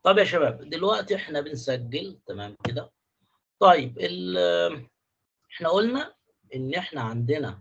طب يا شباب دلوقتي احنا بنسجل تمام كده طيب ال- احنا قلنا ان احنا عندنا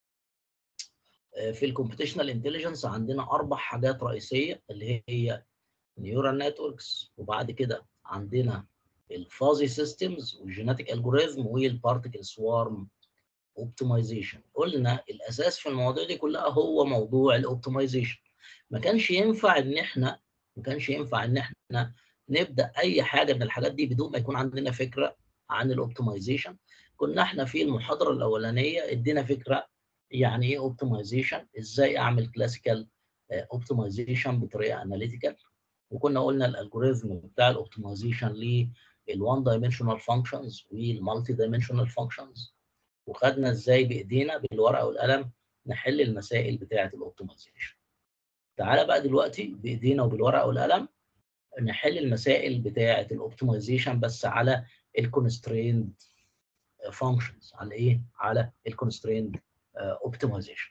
آه، في الكومبيتيشنال انتليجنس عندنا اربع حاجات رئيسيه اللي هي نيورال نتوركس وبعد كده عندنا الفازي سيستمز والجيناتيك الجوريزم والبارتيكل سوارم اوبتمايزيشن قلنا الاساس في المواضيع دي كلها هو موضوع الاوبتمايزيشن ما كانش ينفع ان احنا ما كانش ينفع ان احنا نبدا اي حاجه من الحاجات دي بدون ما يكون عندنا فكره عن الاوبتمايزيشن كنا احنا في المحاضره الاولانيه ادينا فكره يعني ايه اوبتمايزيشن ازاي اعمل كلاسيكال اوبتمايزيشن بطريقه اناليتيكال وكنا قلنا الالجوريزم بتاع الاوبتمايزيشن للوان دايمنشنال فانكشنز والمالتي دايمنشنال فانكشنز وخدنا ازاي بايدينا بالورقه والقلم نحل المسائل بتاعه الاوبتمايزيشن تعالى بقى دلوقتي بايدينا وبالورقه والقلم نحل المسائل بتاعه الاوبتمايزيشن بس على الكونستريند فانكشنز على ايه على الكونستريند اوبتمايزيشن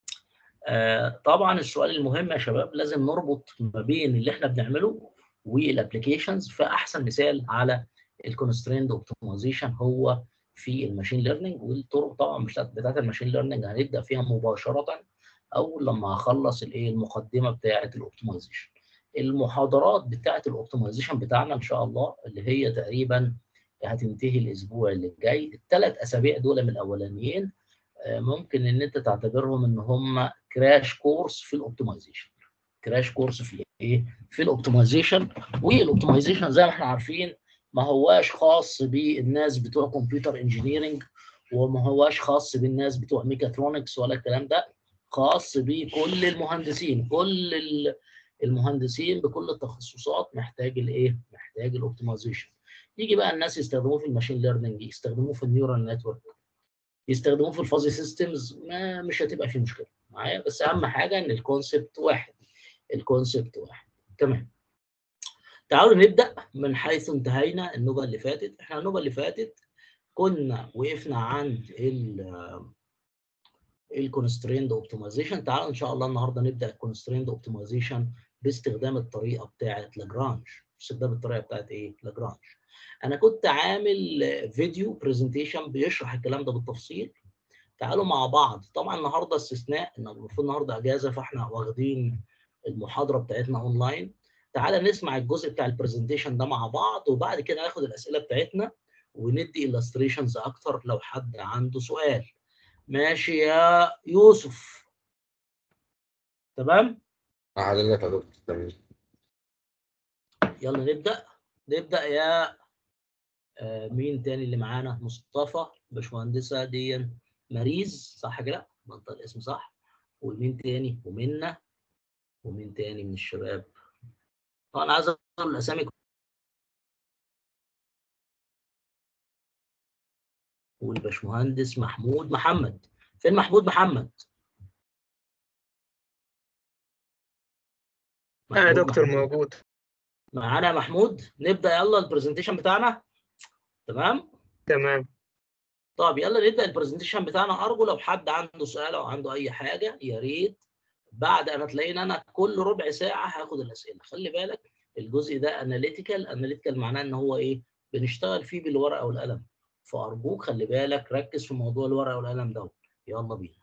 طبعا السؤال المهم يا شباب لازم نربط ما بين اللي احنا بنعمله والابلكيشنز فاحسن مثال على الكونستريند اوبتمايزيشن هو في الماشين ليرنينج والطرق طبعا مش بتاعت الماشين ليرنينج هنبدا فيها مباشره اول لما هخلص الايه المقدمه بتاعه الاوبتمايزيشن المحاضرات بتاعه الاوبتمايزيشن بتاعنا ان شاء الله اللي هي تقريبا هتنتهي الاسبوع اللي جاي الثلاث اسابيع دول من الاولانيين ممكن ان انت تعتبرهم ان هم كراش كورس في الاوبتمايزيشن كراش كورس في ايه في الاوبتمايزيشن والاوبتمايزيشن زي ما احنا عارفين ما هواش خاص بالناس بتوع كمبيوتر انجينيرنج وما هواش خاص بالناس بتوع ميكاترونكس ولا الكلام ده خاص بكل المهندسين كل المهندسين بكل التخصصات محتاج الايه محتاج الاوبتمايزيشن يجي بقى الناس يستخدموه في الماشين ليرنينج يستخدموه في النيورال نتورك يستخدموه في الفازي سيستمز ما مش هتبقى في مشكله معايا بس اهم حاجه ان الكونسبت واحد الكونسبت واحد تمام تعالوا نبدا من حيث انتهينا النوبه اللي فاتت احنا النوبه اللي فاتت كنا وقفنا عند ال الكونستريند اوبتمايزيشن تعالوا ان شاء الله النهارده نبدا الكونستريند اوبتمايزيشن باستخدام الطريقه بتاعه لاجرانج باستخدام الطريقه بتاعه ايه لاجرانج انا كنت عامل فيديو برزنتيشن بيشرح الكلام ده بالتفصيل تعالوا مع بعض طبعا النهارده استثناء ان المفروض النهارده اجازه فاحنا واخدين المحاضره بتاعتنا اونلاين تعالى نسمع الجزء بتاع البرزنتيشن ده مع بعض وبعد كده ناخد الاسئله بتاعتنا وندي illustrations اكتر لو حد عنده سؤال ماشي يا يوسف تمام حضرتك يا دكتور تمام يلا نبدا نبدا يا آه مين تاني اللي معانا مصطفى باشمهندسه دي مريز صح كده بنطق الاسم صح ومين تاني ومنى ومين تاني من الشباب طبعا عايز اقول الاسامي والباشمهندس محمود محمد فين محمود محمد اه يا دكتور موجود معانا محمود نبدا يلا البرزنتيشن بتاعنا تمام تمام طب يلا نبدا البرزنتيشن بتاعنا ارجو لو حد عنده سؤال او عنده اي حاجه يا ريت بعد انا تلاقيني انا كل ربع ساعه هاخد الاسئله خلي بالك الجزء ده اناليتيكال اناليتيكال معناه ان هو ايه بنشتغل فيه بالورقه والقلم فارجوك خلي بالك ركز في موضوع الورقه والقلم ده يلا بينا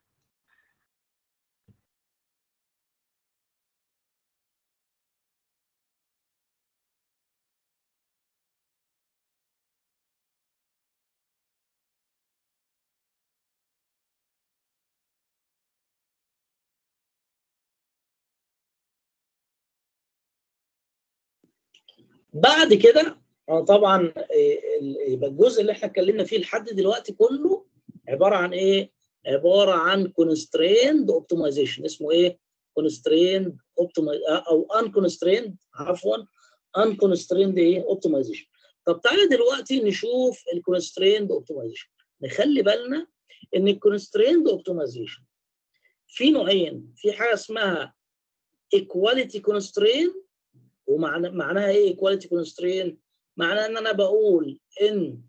بعد كده طبعا يبقى الجزء اللي احنا اتكلمنا فيه لحد دلوقتي كله عباره عن ايه؟ عباره عن كونستريند اوبتمايزيشن اسمه ايه؟ كونستريند او ان كونستريند عفوا ان كونستريند ايه؟ اوبتمايزيشن طب تعالى دلوقتي نشوف الكونستريند اوبتمايزيشن نخلي بالنا ان الكونستريند اوبتمايزيشن في نوعين في حاجه اسمها ايكواليتي كونسترين ومعنى معناها ايه ايكواليتي كونسترين معناها ان انا بقول ان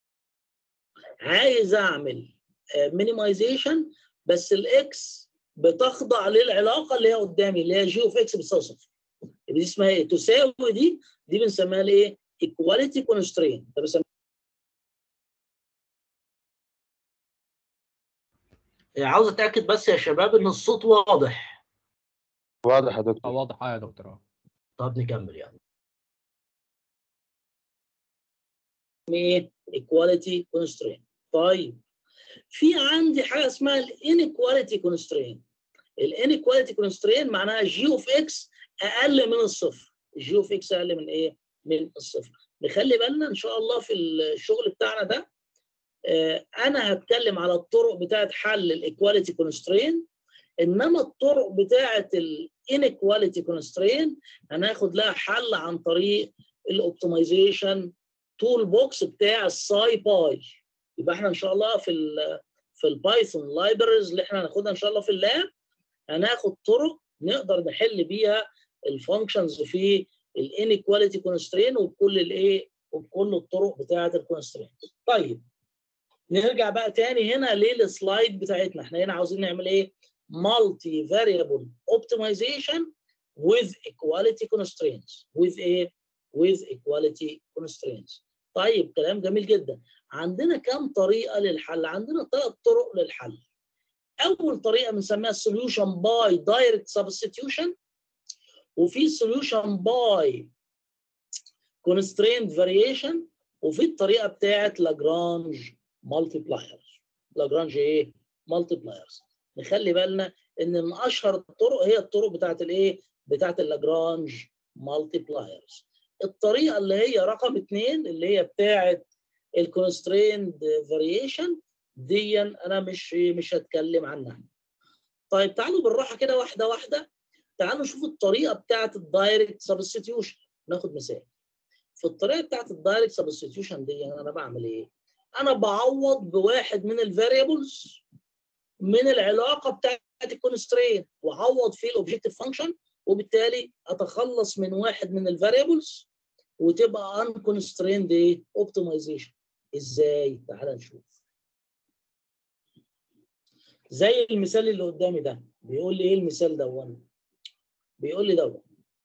عايز اعمل مينيمايزيشن بس الاكس بتخضع للعلاقه اللي هي قدامي اللي هي جي اوف اكس بتساوي صفر دي اسمها ايه تساوي دي دي بنسميها الايه equality constraint ده بنسميها عاوز اتاكد بس يا شباب ان الصوت واضح واضح يا اه دكتور واضح اه يا دكتور اه طب نكمل يعني ايه equality constraint طيب في عندي حاجه اسمها ال inequality constraint ال inequality constraint معناها جي اوف اكس اقل من الصفر جي اوف اكس اقل من ايه من الصفر نخلي بالنا ان شاء الله في الشغل بتاعنا ده آه، انا هتكلم على الطرق بتاعه حل الايكواليتي كونسترين انما الطرق بتاعه الانيكواليتي كونسترين هناخد لها حل عن طريق الاوبتمايزيشن تول بوكس بتاع الساي باي يبقى احنا ان شاء الله في ال في البايثون لايبرز اللي احنا هناخدها ان شاء الله في اللاب هناخد طرق نقدر نحل بيها الفانكشنز في الانيكواليتي كونسترين وبكل الايه وبكل الطرق بتاعه الكونسترين طيب نرجع بقى تاني هنا للسلايد بتاعتنا احنا هنا عاوزين نعمل ايه multi variable optimization with equality constraints with ايه with equality constraints طيب كلام جميل جدا عندنا كم طريقه للحل عندنا ثلاث طرق للحل اول طريقه بنسميها solution by direct substitution وفي solution by constraint variation وفي الطريقه بتاعت لاجرانج مالتيبلايرز لاجرانج ايه مالتيبلايرز نخلي بالنا ان من اشهر الطرق هي الطرق بتاعت الايه بتاعت اللاجرانج مالتيبلايرز الطريقه اللي هي رقم اثنين اللي هي بتاعت الكونستريند فاريشن دي انا مش مش هتكلم عنها طيب تعالوا بالراحه كده واحده واحده تعالوا نشوف الطريقه بتاعت الدايركت سبستيوشن ناخد مثال في الطريقه بتاعت الدايركت سبستيوشن دي انا بعمل ايه انا بعوض بواحد من الفاريبلز من العلاقه بتاعت الكونسترين واعوض فيه الاوبجكتيف فانكشن وبالتالي اتخلص من واحد من الفاريبلز وتبقى ان كونستريند ايه اوبتمايزيشن ازاي تعال نشوف زي المثال اللي قدامي ده بيقول لي ايه المثال ده بيقول لي ده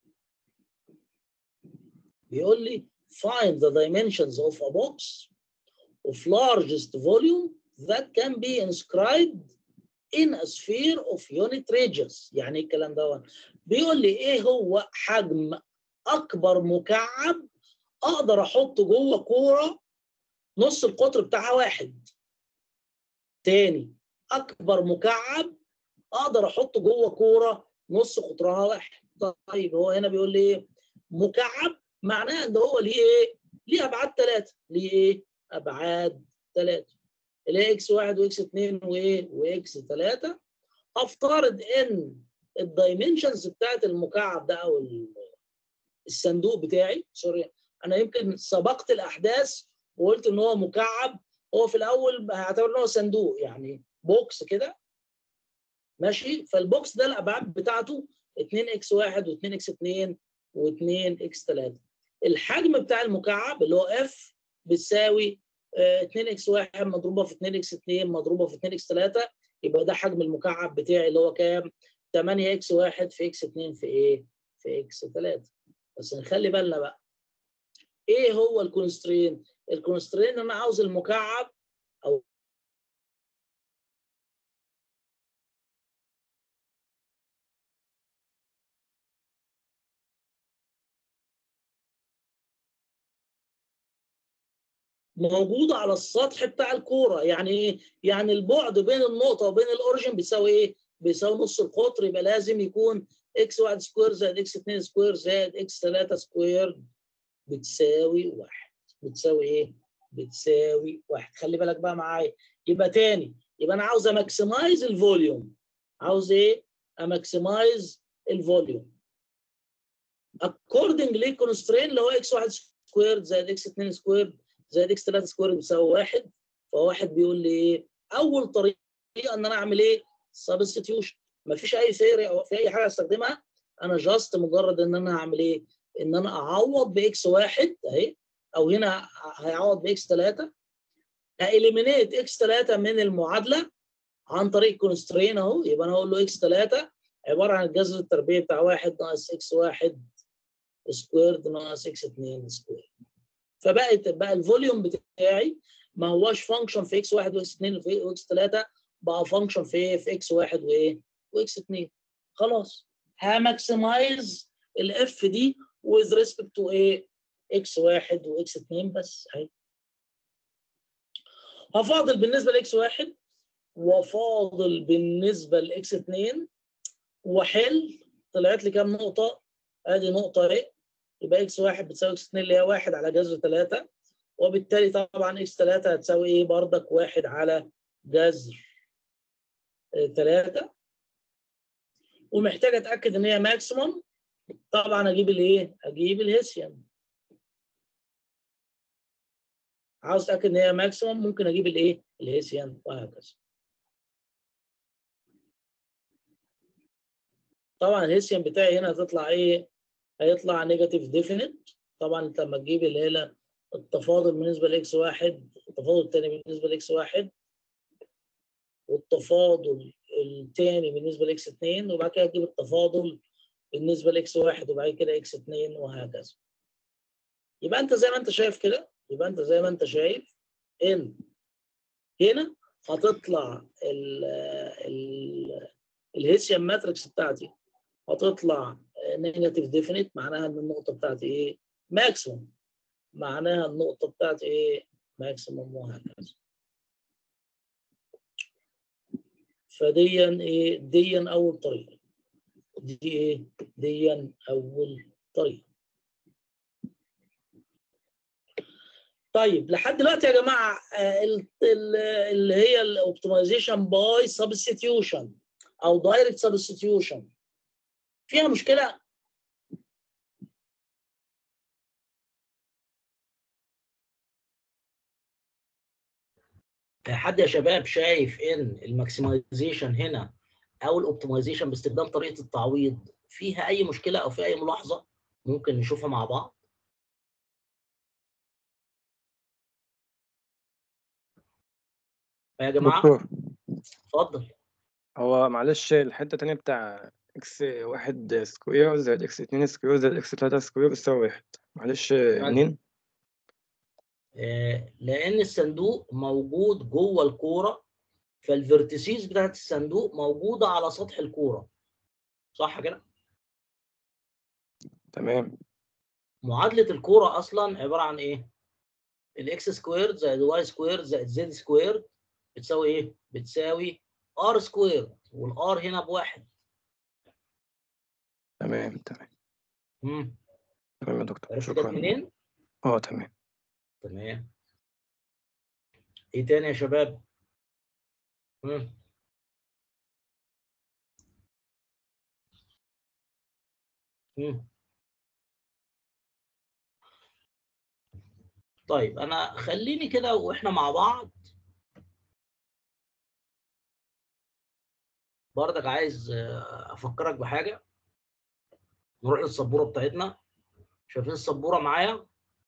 بيقول لي find the dimensions of a box of largest volume that can be inscribed in a sphere of unit radius يعني ايه الكلام ده بيقول لي ايه هو حجم اكبر مكعب اقدر احطه جوه كوره نص القطر بتاعها واحد تاني اكبر مكعب اقدر احطه جوه كوره نص قطرها واحد طيب هو هنا بيقول لي ايه مكعب معناه ان هو ليه ايه ليه ابعاد ثلاثه ليه ايه ابعاد ثلاثه اللي هي اكس 1 واكس 2 وايه واكس 3 افترض ان الدايمنشنز بتاعت المكعب ده او الصندوق بتاعي سوري انا يمكن سبقت الاحداث وقلت ان هو مكعب هو في الاول هعتبر ان هو صندوق يعني بوكس كده ماشي فالبوكس ده الابعاد بتاعته 2 اكس 1 و2 اكس 2 و2 اكس 3 الحجم بتاع المكعب اللي هو اف بتساوي 2 اكس 1 مضروبه في 2 اكس 2 مضروبه في 2 اكس 3 يبقى ده حجم المكعب بتاعي اللي هو كام 8 اكس 1 في اكس 2 في ايه في اكس 3 بس نخلي بالنا بقى ايه هو الكونسترين الكونسترين انا عاوز المكعب او موجوده على السطح بتاع الكوره يعني ايه يعني البعد بين النقطه وبين الاوريجن بيساوي ايه بيساوي نص القطر يبقى لازم يكون اكس 1 سكوير زائد اكس 2 سكوير زائد اكس 3 سكوير بتساوي واحد بتساوي ايه بتساوي واحد خلي بالك بقى معايا يبقى تاني يبقى انا عاوز اماكسمايز الفوليوم عاوز ايه اماكسمايز الفوليوم according للكونسترين اللي هو اكس 1 سكوير زائد اكس 2 سكوير زائد اكس 3 سكوير بيساوي واحد فواحد بيقول لي ايه اول طريقه ان انا اعمل ايه سبستيوشن مفيش اي ثيري او في اي حاجه استخدمها انا جاست مجرد ان انا هعمل ايه ان انا اعوض باكس واحد اهي او هنا هيعوض باكس 3 هاليمينيت اكس 3 من المعادله عن طريق كونسترين اهو يبقى انا اقول له اكس 3 عباره عن الجذر التربيعي بتاع 1 ناقص اكس 1 سكويرد ناقص اكس 2 سكويرد فبقت بقى الفوليوم بتاعي ما هواش فانكشن في اكس 1 واكس 2 واكس 3 بقى فانكشن في في اكس 1 وايه واكس 2 خلاص هماكسمايز الاف دي with respect to ايه اكس 1 واكس 2 بس اهي هفاضل بالنسبه لاكس 1 وفاضل بالنسبه لاكس 2 واحل طلعت لي كام نقطه ادي نقطه اهي يبقى اكس 1 بتساوي اكس 2 اللي هي 1 على جذر 3 وبالتالي طبعا اكس 3 هتساوي ايه بردك 1 على جذر 3 ومحتاج اتاكد ان هي ماكسيموم طبعا اجيب الايه؟ اجيب الهيسيان عاوز اتاكد ان هي ماكسيموم ممكن اجيب الايه؟ الهيسيان وهكذا طبعا الهيسيان بتاعي هنا هتطلع ايه؟ هيطلع نيجاتيف ديفينيت طبعا انت لما تجيب اللي هي التفاضل بالنسبه لاكس واحد التفاضل الثاني بالنسبه لاكس واحد والتفاضل الثاني بالنسبه لاكس 2 وبعد كده تجيب التفاضل بالنسبه لاكس 1 وبعد كده اكس 2 وهكذا. يبقى انت زي ما انت شايف كده يبقى انت زي ما انت شايف ان هنا هتطلع ال ال الهيسيان ماتريكس بتاعتي هتطلع نيجاتيف ديفينيت معناها ان النقطه بتاعتي ايه؟ ماكسيموم معناها النقطه بتاعتي ايه؟ ماكسيموم وهكذا. فديا ايه ديا اول طريقه دي ايه ديا اول طريقه طيب لحد دلوقتي يا جماعه اللي هي الاوبتمايزيشن باي سبستيوشن او دايركت سبستيوشن فيها مشكله حد يا شباب شايف ان الماكسمايزيشن هنا او الاوبتمايزيشن باستخدام طريقه التعويض فيها اي مشكله او في اي ملاحظه ممكن نشوفها مع بعض يا جماعه دكتور اتفضل هو معلش الحتة التانية بتاع اكس واحد سكوير زائد اكس اتنين سكوير زائد اكس تلاتة سكوير بيساوي واحد معلش منين؟ آه، لان الصندوق موجود جوه الكوره فالفيرتيسيز بتاعت الصندوق موجوده على سطح الكوره صح كده تمام معادله الكوره اصلا عباره عن ايه الاكس سكوير زائد واي سكوير زائد زد سكوير بتساوي ايه بتساوي ار سكوير والار هنا بواحد تمام تمام امم تمام يا دكتور عرفت جت شكرا منين اه تمام تمام ايه تاني يا شباب مم. مم. طيب انا خليني كده واحنا مع بعض برضك عايز آه، افكرك بحاجه نروح للسبوره بتاعتنا شايفين السبوره معايا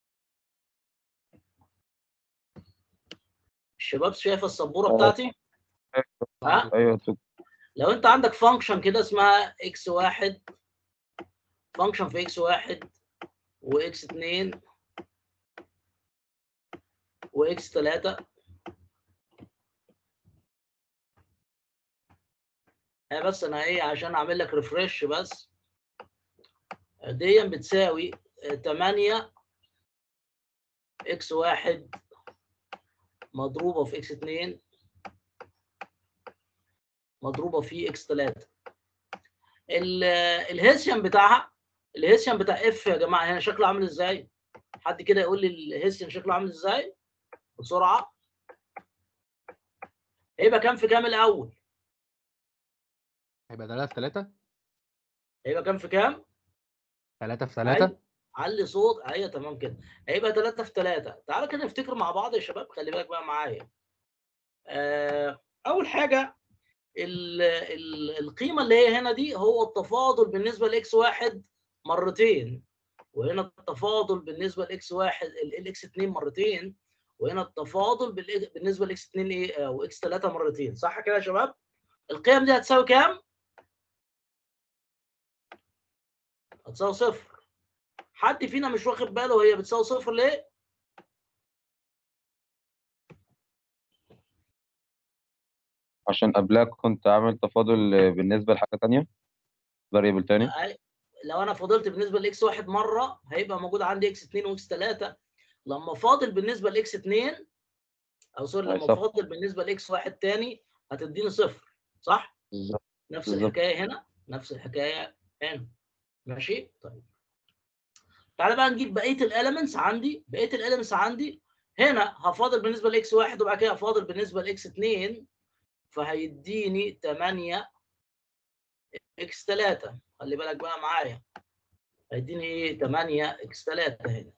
الشباب شايفه السبوره آه. بتاعتي ها ايوه دكتور. لو انت عندك فانكشن كده اسمها اكس واحد فانكشن في اكس واحد واكس اتنين واكس تلاتة انا بس انا ايه عشان اعمل لك ريفرش بس دي بتساوي تمانية اكس واحد مضروبة في اكس اتنين مضروبة في اكس تلاتة ال- الهيسيان بتاعها الهيسيان بتاع اف يا جماعة هنا شكله عامل ازاي؟ حد كده يقول لي الهيسيان شكله عامل ازاي؟ بسرعة هيبقى كام في كام الأول؟ هيبقى 3 في 3 هيبقى كام في كام؟ 3 في 3 أيوة. علي صوت ايوه تمام كده هيبقى 3 في 3 تعالوا كده نفتكر مع بعض يا شباب خلي بالك بقى معايا آه اول حاجه ال ال القيمه اللي هي هنا دي هو التفاضل بالنسبه لاكس واحد مرتين وهنا التفاضل بالنسبه لاكس واحد الاكس 2 مرتين وهنا التفاضل بالإك- بالنسبه لاكس 2 ايه واكس 3 مرتين صح كده يا شباب القيم دي هتساوي كام هتساوي صفر حد فينا مش واخد باله هي بتساوي صفر ليه؟ عشان قبلها كنت عامل تفاضل بالنسبة لحاجة تانية فاريبل تاني أي- لو انا فاضلت بالنسبه لاكس واحد مره هيبقى موجود عندي اكس 2 واكس 3 لما فاضل بالنسبه لاكس 2 او سوري أي لما صح. فاضل بالنسبه لاكس واحد تاني هتديني صفر صح؟ بالظبط نفس بالظبط. الحكايه هنا نفس الحكايه هنا ماشي طيب تعالى بقى نجيب بقيه الاليمنتس عندي بقيه الاليمنتس عندي هنا هفاضل بالنسبه لاكس واحد وبعد كده هفاضل بالنسبه لاكس 2 فهيديني 8 اكس 3 خلي بالك بقى معايا هيديني ايه 8 اكس 3 هنا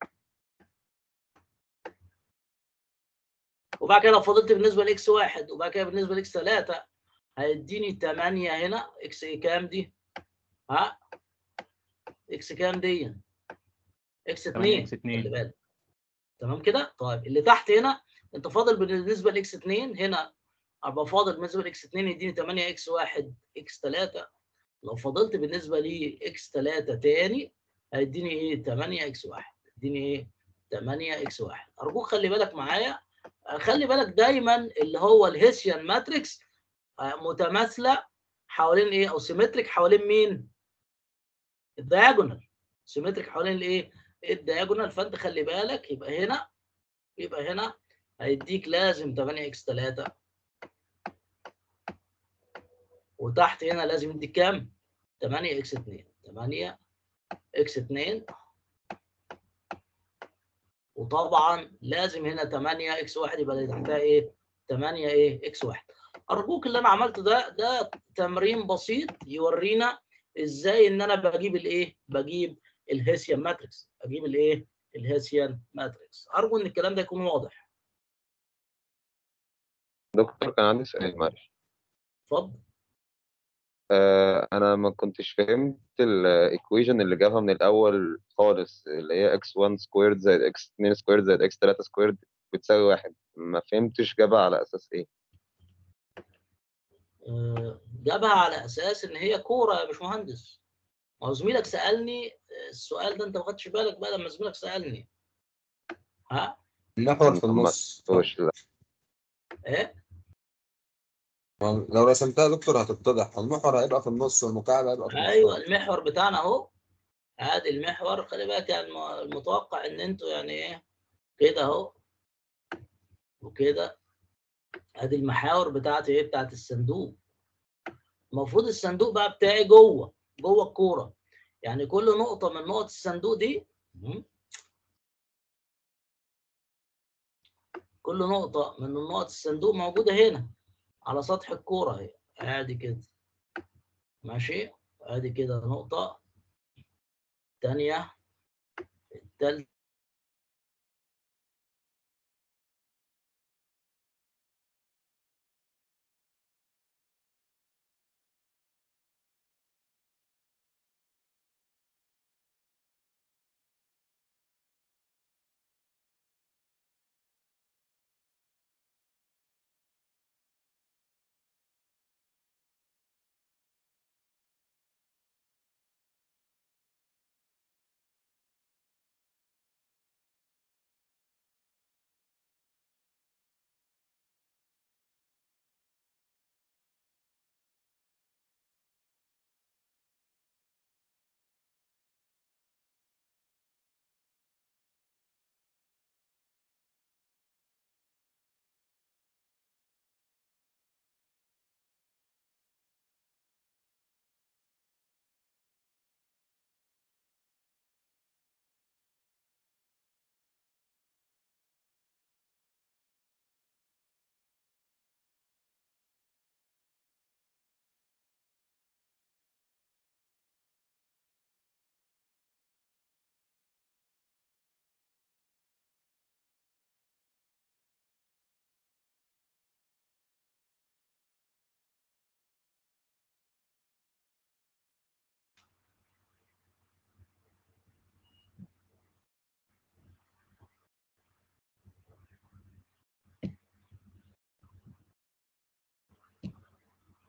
وبعد كده لو فضلت بالنسبه لاكس واحد وبعد كده بالنسبه لاكس 3 هيديني 8 هنا اكس ايه كام دي؟ ها؟ اكس كام دي؟ اكس 8 2 اكس خلي 2 بالك تمام كده؟ طيب اللي تحت هنا انت فاضل بالنسبه لاكس 2 هنا ابقى فاضل بالنسبه لاكس 2 يديني 8 اكس 1 اكس 3 لو فضلت بالنسبه لي اكس 3 تاني هيديني ايه 8 اكس 1 يديني ايه 8 اكس 1 ارجوك خلي بالك معايا آه، خلي بالك دايما اللي هو الهيسيان ماتريكس آه، متماثله حوالين ايه او سيمتريك حوالين مين الدياجونال سيمتريك حوالين الايه الدياجونال فانت خلي بالك يبقى هنا يبقى هنا هيديك لازم 8 اكس 3 وتحت هنا لازم يديك كام 8 اكس 2 8 اكس 2 وطبعا لازم هنا 8 اكس 1 يبقى اللي تحتها ايه 8 ايه اكس 1 ارجوك اللي انا عملته ده ده تمرين بسيط يورينا ازاي ان انا بجيب الايه بجيب الهيسيان ماتريكس اجيب الايه الهيسيان ماتريكس ارجو ان الكلام ده يكون واضح دكتور كان عندي سؤال معلش اتفضل آه انا ما كنتش فهمت الايكويشن اللي جابها من الاول خالص اللي هي x1 سكويرد زائد x2 سكويرد زائد x3 سكويرد بتساوي واحد ما فهمتش جابها على اساس ايه آه، جابها على اساس ان هي كوره يا باشمهندس ما هو زميلك سالني آه، السؤال ده انت ما خدتش بالك بقى لما زميلك سالني ها المحور في ما النص فهمتوش لا ايه لو رسمتها يا دكتور هتتضح المحور هيبقى في النص والمكعب هيبقى في النص ايوه المحور بتاعنا اهو ادي المحور خلي بالك يعني الم- المتوقع ان انتوا يعني ايه كده اهو وكده ادي المحاور بتاعتي ايه بتاعت الصندوق المفروض الصندوق بقى بتاعي جوه جوه الكوره يعني كل نقطه من نقط الصندوق دي م? كل نقطه من نقط الصندوق موجوده هنا على سطح الكوره اهي ادي كده ماشي ادي كده نقطه تانية التالتة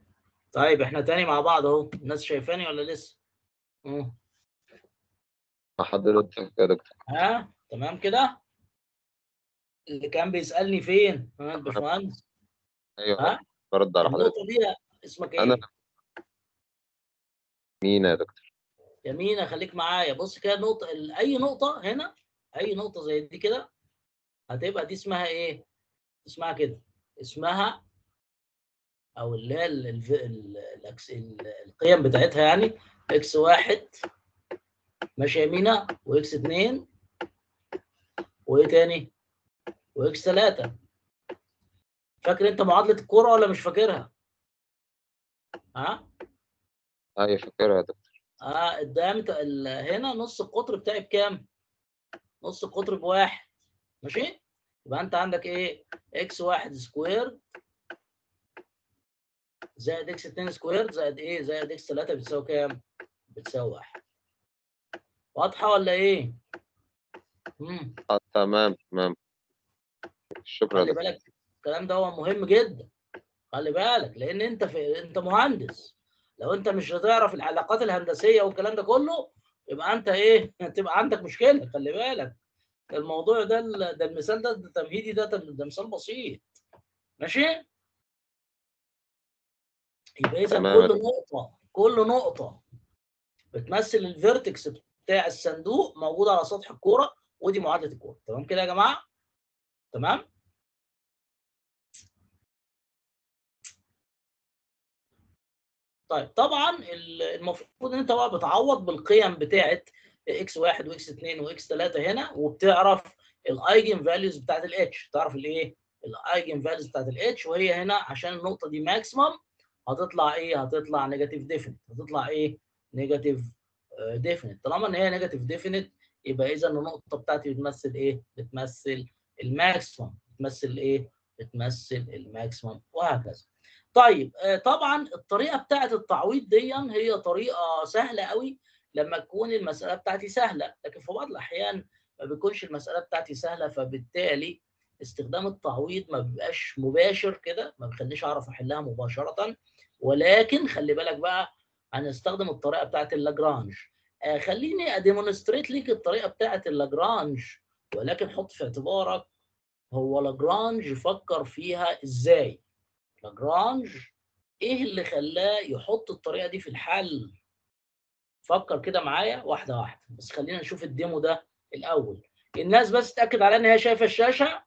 طيب احنا تاني مع بعض اهو الناس شايفاني ولا لسه؟ مم. مع حضرتك يا دكتور ها تمام كده اللي كان بيسالني فين ها الباشمهندس ايوه ها برد على حضرتك النقطه دي اسمك ايه انا مين يا دكتور يمينة خليك معايا بص كده نقطة ال- أي نقطة هنا أي نقطة زي دي كده هتبقى دي اسمها إيه؟ اسمها كده اسمها أو اللي هي ال- ال- ال- الأكس- ال- القيم بتاعتها يعني إكس واحد ماشي يمينة وإكس اتنين وإيه تاني؟ وإكس تلاتة فاكر أنت معادلة الكورة ولا مش فاكرها؟ ها؟ ايوه فاكرها يا دكتور اه الدايمتر ال- هنا نص القطر بتاعي بكام؟ نص القطر بواحد ماشي؟ يبقى انت عندك ايه؟ اكس واحد سكوير زائد اكس اتنين سكوير زائد ايه؟ زائد اكس تلاته بتساوي كام؟ بتساوي واحد. واضحة ولا ايه؟ امم آه تمام تمام شكرا يا خلي دكتور بالك الكلام ده هو مهم جدا. خلي بالك لان انت في انت مهندس. لو انت مش هتعرف العلاقات الهندسية والكلام ده كله يبقى انت ايه؟ هتبقى عندك مشكلة خلي بالك. الموضوع ده ال- ده المثال ده ده تمهيدي ده ده ده مثال بسيط ماشي يبقى اذا تمام. كل نقطه كل نقطه بتمثل الفيرتكس بتاع الصندوق موجود على سطح الكوره ودي معادله الكوره تمام كده يا جماعه تمام طيب طبعا ال- المفروض ان انت بقى بتعوض بالقيم بتاعه اكس 1 واكس 2 واكس 3 هنا وبتعرف الايجن فاليوز بتاعت الاتش تعرف الايه الايجن فاليوز بتاعت الاتش وهي هنا عشان النقطه دي ماكسيمم هتطلع ايه هتطلع نيجاتيف ديفينيت هتطلع ايه نيجاتيف ديفينيت طالما ان هي نيجاتيف ديفينيت يبقى اذا النقطه بتاعتي بتمثل ايه بتمثل الماكسيمم بتمثل ايه بتمثل الماكسيمم وهكذا طيب آه، طبعا الطريقه بتاعت التعويض دي هي طريقه سهله قوي لما تكون المساله بتاعتي سهله لكن في بعض الاحيان ما بيكونش المساله بتاعتي سهله فبالتالي استخدام التعويض ما بيبقاش مباشر كده ما بيخلينيش اعرف احلها مباشره ولكن خلي بالك بقى هنستخدم الطريقه بتاعت اللاجرانج آه خليني اديمونستريت ليك الطريقه بتاعت اللاجرانج ولكن حط في اعتبارك هو لاجرانج فكر فيها ازاي لاجرانج ايه اللي خلاه يحط الطريقه دي في الحل فكر كده معايا واحده واحده بس خلينا نشوف الديمو ده الاول الناس بس تاكد على ان هي شايفه الشاشه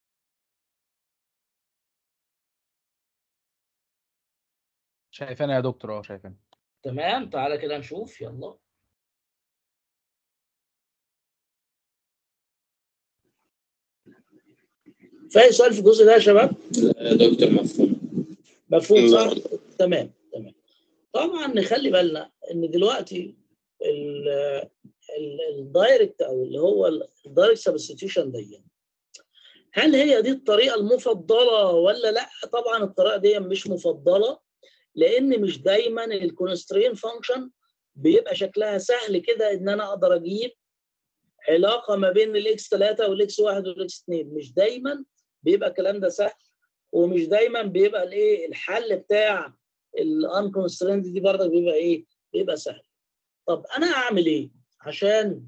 شايفانا يا دكتور اه شايفانا تمام تعالى كده نشوف يلا في أي سؤال في الجزء ده يا شباب يا دكتور مفهوم مفهوم صح تمام تمام طبعا نخلي بالنا ان دلوقتي الدايركت او اللي هو الدايركت سبستيوشن دي هل هي دي الطريقه المفضله ولا لا طبعا الطريقه دي مش مفضله لان مش دايما الكونسترين فانكشن بيبقى شكلها سهل كده ان انا اقدر اجيب علاقه ما بين الاكس 3 والاكس 1 والاكس 2 مش دايما بيبقى الكلام ده سهل ومش دايما بيبقى الايه الحل بتاع الانكونستريند دي برضه بيبقى ايه بيبقى سهل طب انا اعمل ايه عشان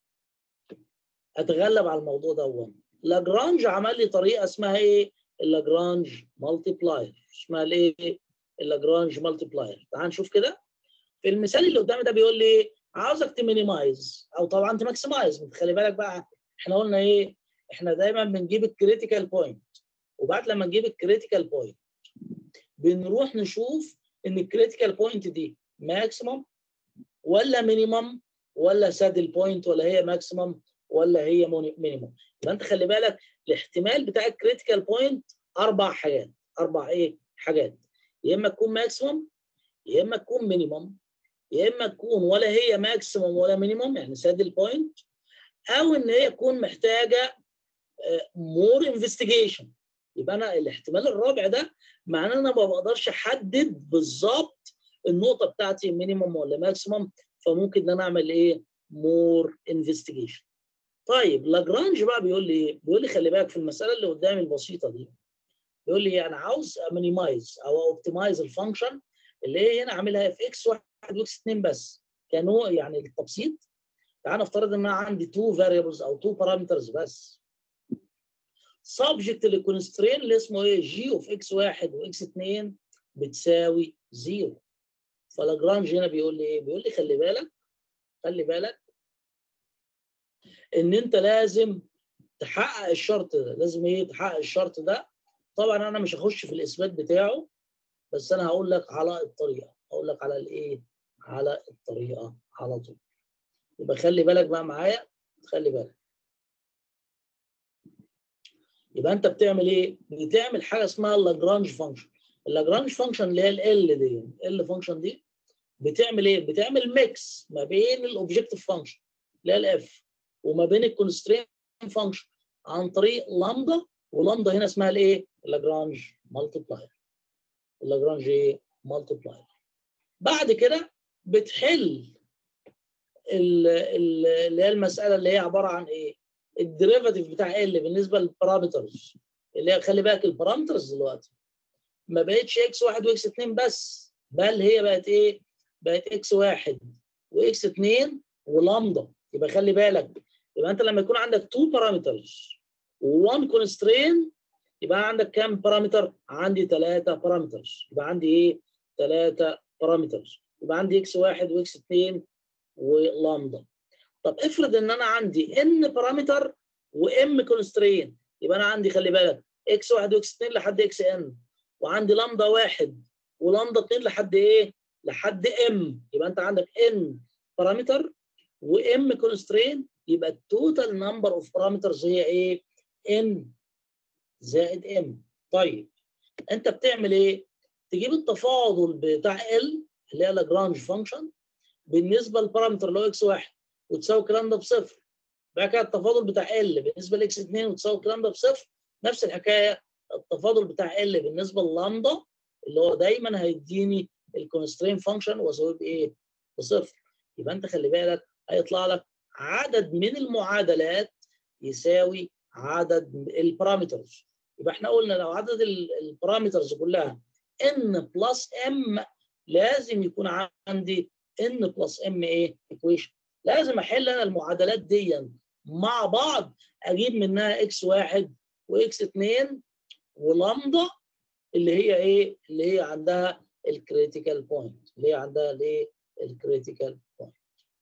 اتغلب على الموضوع ده لاجرانج عمل لي طريقه اسمها ايه اللاجرانج مالتيبلاير اسمها الايه اللاجرانج مالتيبلاير تعال نشوف كده في المثال اللي قدامي ده بيقول لي ايه عاوزك تمينيمايز او طبعا تماكسمايز خلي بالك بقى احنا قلنا ايه احنا دايما بنجيب الكريتيكال بوينت وبعد لما نجيب الكريتيكال بوينت بنروح نشوف ان الكريتيكال بوينت دي ماكسيمم ولا مينيمم ولا سادل بوينت ولا هي ماكسيمم ولا هي مينيمم يبقى انت خلي بالك الاحتمال بتاع الكريتيكال بوينت اربع حاجات اربع ايه حاجات يا اما تكون ماكسيمم يا اما تكون مينيمم يا اما تكون ولا هي ماكسيمم ولا مينيمم يعني سادل بوينت او ان هي تكون محتاجه مور انفستيجيشن يبقى انا الاحتمال الرابع ده معناه ان انا ما بقدرش احدد بالظبط النقطه بتاعتي مينيمم ولا ماكسيمم فممكن ان انا اعمل ايه مور انفستيجيشن طيب لاجرانج بقى بيقول لي ايه بيقول لي خلي بالك في المساله اللي قدامي البسيطه دي بيقول لي انا عاوز مينيمايز او اوبتمايز الفانكشن اللي هي هنا عاملها في اكس 1 واكس 2 بس كنوع يعني التبسيط تعال نفترض ان انا عندي تو variables او تو parameters بس subject للكونسترين اللي اسمه ايه جي اوف اكس واحد واكس 2 بتساوي زيرو فلاجرانج هنا بيقول لي ايه؟ بيقول لي خلي بالك خلي بالك ان انت لازم تحقق الشرط ده لازم ايه تحقق الشرط ده طبعا انا مش هخش في الاثبات بتاعه بس انا هقول لك على الطريقه هقول لك على الايه على الطريقه على طول يبقى خلي بالك بقى معايا خلي بالك يبقى انت بتعمل ايه بتعمل حاجه اسمها اللاجرانج فانكشن اللاجرانج فانكشن اللي هي ال دي ال فانكشن دي بتعمل ايه بتعمل ميكس ما بين الاوبجكتيف فانكشن اللي هي الاف وما بين الكونسترين فانكشن عن طريق لامدا ولامدا هنا اسمها الايه اللاجرانج مالتيبلاير اللاجرانج ايه مالتيبلاير بعد كده بتحل ال- ال- اللي هي المساله اللي هي عباره عن ايه الديريفاتيف بتاع ال بالنسبه للبارامترز اللي هي خلي بالك البارامترز دلوقتي ما بقتش اكس واحد واكس اتنين بس بل هي بقت ايه؟ بقت اكس واحد واكس اتنين ولامدا يبقى خلي بالك يبقى انت لما يكون عندك تو بارامترز و1 كونسترين يبقى عندك كام بارامتر؟ عندي ثلاثة بارامترز يبقى عندي ايه؟ ثلاثة بارامترز يبقى عندي اكس واحد واكس اتنين ولامدا طب افرض ان انا عندي ان بارامتر وام كونسترين يبقى انا عندي خلي بالك اكس واحد واكس اتنين لحد اكس ان وعندي لامدا واحد ولامدا اتنين لحد ايه؟ لحد ام يبقى انت عندك ان بارامتر وام كونسترين يبقى التوتال نمبر اوف بارامترز هي ايه؟ ان زائد ام طيب انت بتعمل ايه؟ تجيب التفاضل بتاع ال اللي هي لاجرانج فانكشن بالنسبه للبارامتر اللي هو اكس واحد وتساوي الكلام ده بصفر بعد كده التفاضل بتاع ال بالنسبه لاكس 2 وتساوي الكلام ده بصفر نفس الحكايه التفاضل بتاع ال بالنسبه للامدا اللي هو دايما هيديني الكونسترين فانكشن واساويه بايه؟ بصفر يبقى انت خلي بالك هيطلع لك عدد من المعادلات يساوي عدد البارامترز يبقى احنا قلنا لو عدد البارامترز كلها ان بلس ام لازم يكون عندي ان بلس ام ايه؟ ايكويشن لازم احل انا المعادلات دي مع بعض اجيب منها اكس واحد واكس اتنين ولامدا اللي هي ايه؟ اللي هي عندها الكريتيكال بوينت اللي هي عندها الايه؟ الكريتيكال بوينت.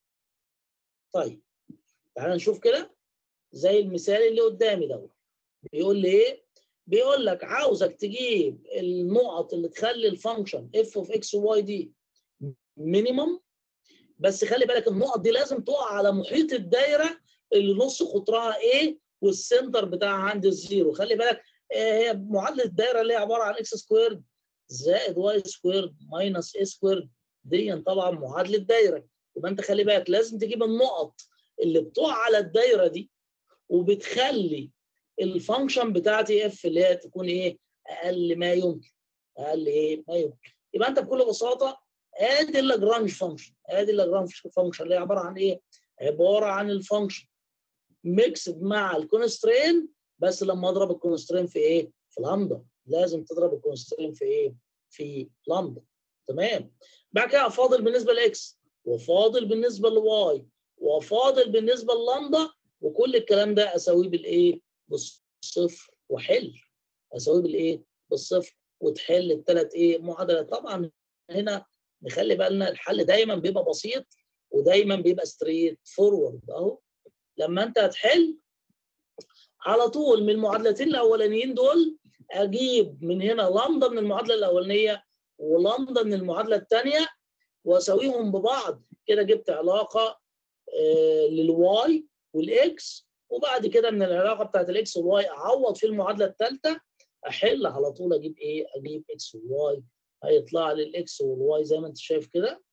طيب تعال نشوف كده زي المثال اللي قدامي دوت بيقول لي ايه؟ بيقول لك عاوزك تجيب النقط اللي تخلي الفانكشن اف اوف اكس وواي دي مينيمم بس خلي بالك النقط دي لازم تقع على محيط الدايره اللي نص قطرها ايه والسنتر بتاعها عند الزيرو خلي بالك هي معادله الدايره اللي هي عباره عن اكس سكويرد زائد واي سكويرد ماينس اي سكويرد دي طبعا معادله دايره يبقى انت خلي بالك لازم تجيب النقط اللي بتقع على الدايره دي وبتخلي الفانكشن بتاعتي اف اللي هي تكون ايه اقل ما يمكن اقل ايه ما يمكن يبقى انت بكل بساطه ادي اللاجرانج فانكشن ادي اللاجرانج فانكشن اللي هي عباره عن ايه عباره عن الفانكشن ميكسد مع الكونسترين بس لما اضرب الكونسترين في ايه في لامدا لازم تضرب الكونسترين في ايه في لامدا تمام بعد كده فاضل بالنسبه لاكس وفاضل بالنسبه لواي وفاضل بالنسبه للامدا وكل الكلام ده اساويه بالايه بالصفر وحل اساويه بالايه بالصفر وتحل الثلاث ايه معادلات طبعا هنا نخلي بالنا الحل دايما بيبقى بسيط ودايما بيبقى ستريت فورورد اهو لما انت هتحل على طول من المعادلتين الاولانيين دول اجيب من هنا لامدا من المعادله الاولانيه ولامدا من المعادله الثانيه واساويهم ببعض كده جبت علاقه آه للواي والاكس وبعد كده من العلاقه بتاعت الاكس والواي اعوض في المعادله الثالثه احل على طول اجيب ايه؟ اجيب اكس وواي هيطلع لي الاكس والواي زي ما انت شايف كده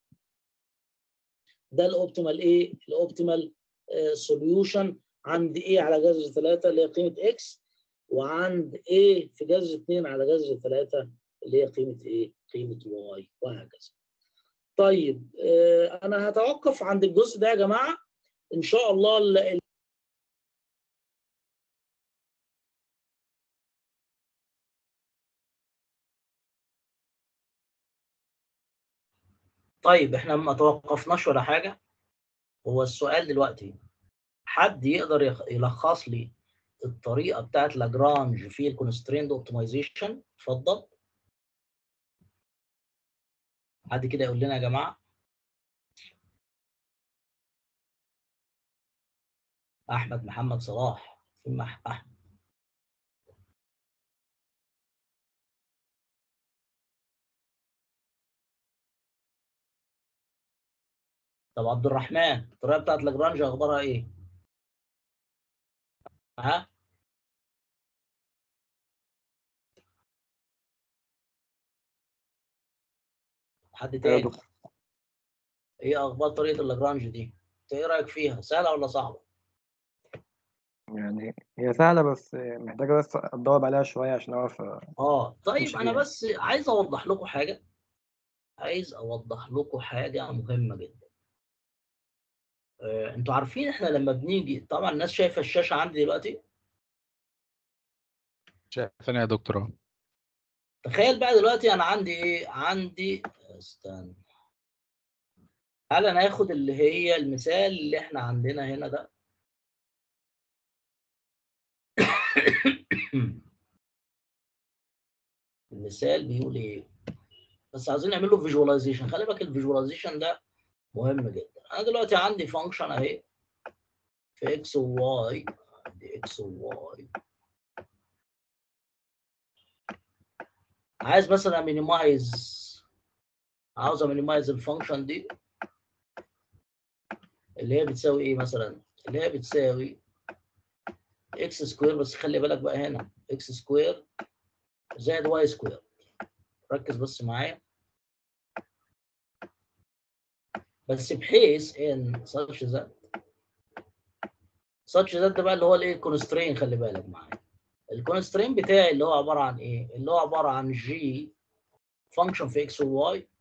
ده الاوبتيمال ايه؟ الاوبتيمال سوليوشن عند ايه على جذر 3 اللي هي قيمه اكس وعند ايه في جذر 2 على جذر 3 اللي هي قيمه ايه؟ قيمه واي وهكذا. طيب آه انا هتوقف عند الجزء ده يا جماعه ان شاء الله طيب احنا ما توقفناش ولا حاجه هو السؤال دلوقتي حد يقدر يخ- يلخص لي الطريقه بتاعت لاجرانج في الكونستريند اوبتمايزيشن اتفضل حد كده يقول لنا يا جماعه احمد محمد صلاح فين مح- احمد طب عبد الرحمن الطريقه بتاعت لاجرانج اخبارها ايه ها حد يا تاني دكتور ايه اخبار طريقه اللاجرانج دي انت ايه رايك فيها سهله ولا صعبه يعني هي سهلة بس محتاجة بس أتدرب عليها شوية عشان أعرف اه طيب مش انا هي. بس عايز اوضح لكم حاجه عايز اوضح لكم حاجه مهمه جدا آه، انتوا عارفين احنا لما بنيجي طبعا الناس شايفه الشاشه عندي دلوقتي شايف انا يا دكتور اهو تخيل بقى دلوقتي انا عندي ايه عندي استنى هل انا هاخد اللي هي المثال اللي احنا عندنا هنا ده المثال بيقول ايه بس عايزين نعمل له فيجواليزيشن خلي بالك الفيجواليزيشن ده مهم جدا انا دلوقتي عندي فانكشن اهي في اكس وواي عندي اكس وواي عايز مثلا مينيمايز عاوز امينيمايز الفانكشن دي اللي هي بتساوي ايه مثلا اللي هي بتساوي اكس سكوير بس خلي بالك بقى هنا اكس سكوير زائد واي سكوير ركز بس معايا بس بحيث ان such that such that ده بقى اللي هو الايه الكونسترين خلي بالك معايا الكونسترين بتاعي اللي هو عباره عن ايه اللي هو عباره عن جي فانكشن في اكس وواي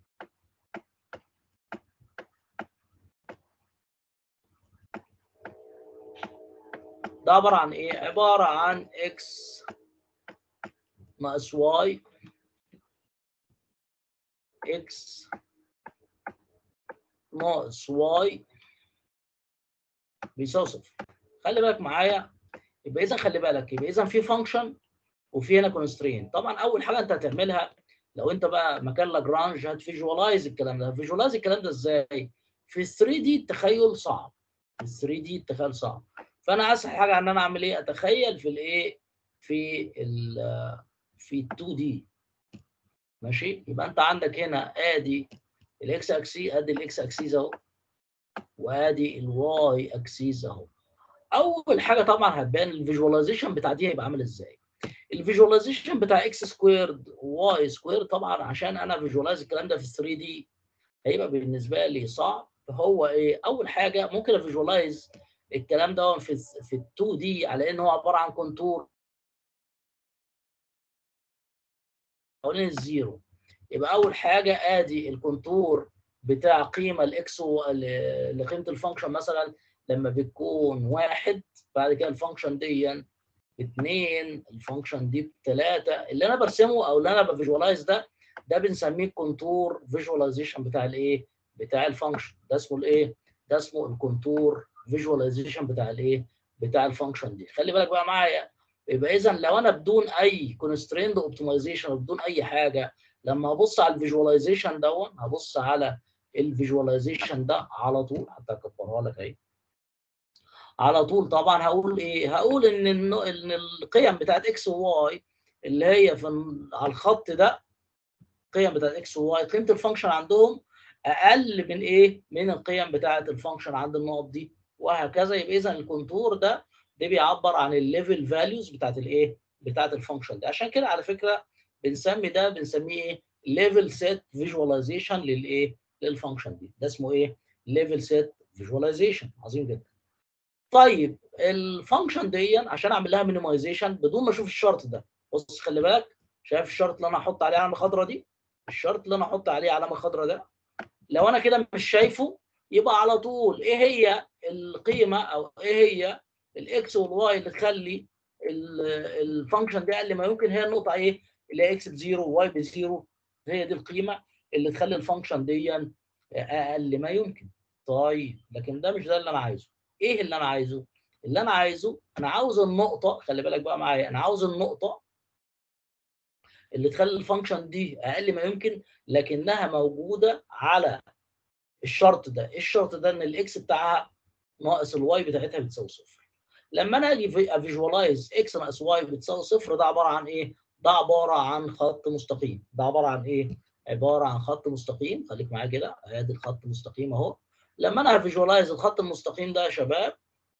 ده عباره عن ايه عباره عن اكس ناقص واي اكس ناقص واي بيساوي صفر خلي بالك معايا يبقى اذا خلي بالك يبقى اذا في فانكشن وفي هنا كونسترين طبعا اول حاجه انت هتعملها لو انت بقى مكان لاجرانج هتفيجوالايز الكلام ده هتفيجوالايز الكلام ده ازاي في 3 دي التخيل صعب في 3 دي التخيل صعب فانا اسهل حاجه ان انا اعمل ايه اتخيل في الايه في ال في 2 دي ماشي يبقى انت عندك هنا ادي الاكس اكسي ادي الاكس اكسيز اهو وادي الواي اكسيز اهو اول حاجه طبعا هتبان الفيجواليزيشن بتاع دي هيبقى عامل ازاي الفيجواليزيشن بتاع اكس سكويرد واي سكوير طبعا عشان انا فيجوالايز الكلام ده في 3 دي هيبقى بالنسبه لي صعب هو ايه اول حاجه ممكن افيجوالايز الكلام ده في في 2 دي على ان هو عباره عن كونتور حوالين الزيرو يبقى اول حاجه ادي الكونتور بتاع قيمه الاكس لقيمه الفانكشن مثلا لما بتكون واحد بعد كده الفانكشن دي اثنين الفانكشن دي بثلاثه اللي انا برسمه او اللي انا بفيجوالايز ده ده بنسميه الكونتور فيجواليزيشن بتاع الايه؟ بتاع الفانكشن ده اسمه الايه؟ ده اسمه الكونتور فيجواليزيشن بتاع الايه؟ بتاع الفانكشن دي خلي بالك بقى معايا يبقى اذا لو انا بدون اي كونستريند اوبتمايزيشن بدون اي حاجه لما ابص على الفيجواليزيشن دون هبص على الفيجواليزيشن ده على طول حتى اكبرها لك اهي على طول طبعا هقول ايه هقول ان النو- ان القيم بتاعت اكس وواي اللي هي في ال- على الخط ده القيم بتاعت اكس وواي قيمه الفانكشن عندهم اقل من ايه من القيم بتاعت الفانكشن عند النقط دي وهكذا يبقى اذا الكونتور ده ده بيعبر عن الليفل فاليوز بتاعت الايه بتاعت الفانكشن ده عشان كده على فكره بنسمي ده بنسميه ايه ليفل سيت فيجواليزيشن للايه للفانكشن دي ده اسمه ايه ليفل سيت فيجواليزيشن عظيم جدا طيب الفانكشن دي عشان اعمل لها مينيمايزيشن بدون ما اشوف الشرط ده بص خلي بالك شايف الشرط اللي انا هحط عليه علامه خضراء دي الشرط اللي انا هحط عليه علامه خضراء ده لو انا كده مش شايفه يبقى على طول ايه هي القيمه او ايه هي الاكس والواي اللي تخلي الفانكشن دي اقل ما يمكن هي النقطه ايه اللي هي اكس بزيرو وواي بزيرو هي دي القيمه اللي تخلي الفانكشن دي اقل ما يمكن طيب لكن ده مش ده اللي انا عايزه ايه اللي انا عايزه اللي انا عايزه انا عاوز النقطه خلي بالك بقى معايا انا عاوز النقطه اللي تخلي الفانكشن دي اقل ما يمكن لكنها موجوده على الشرط ده ايه الشرط ده ان الاكس بتاعها ناقص الواي بتاعتها بتساوي صفر لما انا اجي افيجوالايز اكس ناقص واي بتساوي صفر ده عباره عن ايه ده عباره عن خط مستقيم ده عباره عن ايه عباره عن خط مستقيم خليك معايا كده ادي الخط المستقيم اهو لما انا هفيجوالايز الخط المستقيم ده يا شباب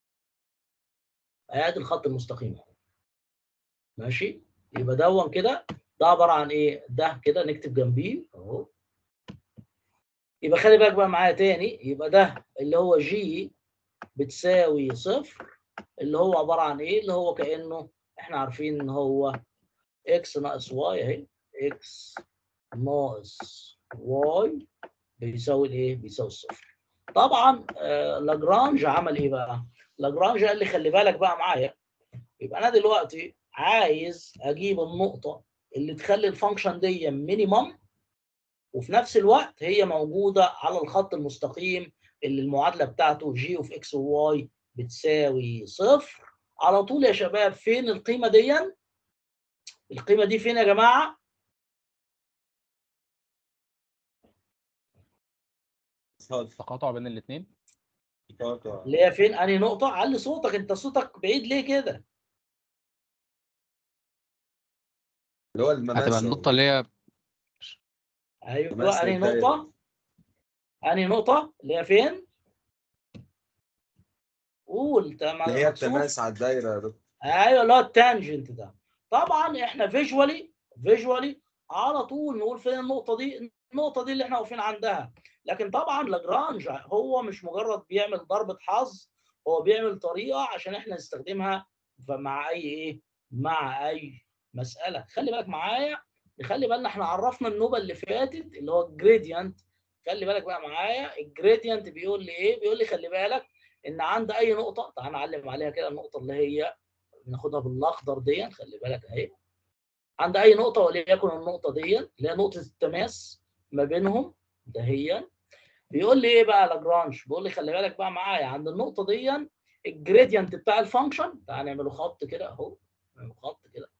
ادي الخط المستقيم اهو ماشي يبقى دون كده ده عباره عن ايه ده كده نكتب جنبيه اهو يبقى خلي بالك بقى معايا تاني يبقى ده اللي هو جي بتساوي صفر اللي هو عباره عن ايه اللي هو كانه احنا عارفين ان هو اكس ناقص واي اهي اكس ناقص واي بيساوي الايه بيساوي الصفر طبعا آه لاجرانج عمل ايه بقى لاجرانج قال لي خلي بالك بقى معايا يبقى انا دلوقتي عايز اجيب النقطه اللي تخلي الفانكشن دي مينيمم وفي نفس الوقت هي موجوده على الخط المستقيم اللي المعادله بتاعته جي اوف اكس وواي بتساوي صفر على طول يا شباب فين القيمه دي القيمه دي فين يا جماعه تقاطع بين الاثنين اللي هي فين انهي نقطه علي صوتك انت صوتك بعيد ليه كده اللي هو هتبقى المماس النقطة اللي هي ايوه تماس انهي للدايرة. نقطه انهي نقطه اللي هي فين قول تمام اللي هي مكسوف. التماس على الدايره يا دكتور ايوه اللي هو التانجنت ده طبعا احنا فيجوالي فيجوالي على طول نقول فين النقطه دي النقطه دي اللي احنا واقفين عندها لكن طبعا لاجرانج هو مش مجرد بيعمل ضربه حظ هو بيعمل طريقه عشان احنا نستخدمها ف- مع اي ايه مع اي مساله خلي بالك معايا خلي بالنا احنا عرفنا النوبه اللي فاتت اللي هو الجريدينت خلي بالك بقى معايا الجريدينت بيقول لي ايه بيقول لي خلي بالك ان عند اي نقطه تعال نعلم عليها كده النقطه اللي هي بناخدها بالاخضر دي خلي بالك اهي عند اي نقطه وليكن النقطه دي اللي هي نقطه التماس ما بينهم ده هي بيقول لي ايه بقى لاجرانج بيقول لي خلي بالك بقى معايا عند النقطه دي الجريدينت بتاع الفانكشن تعال نعمله خط كده اهو نعمله خط كده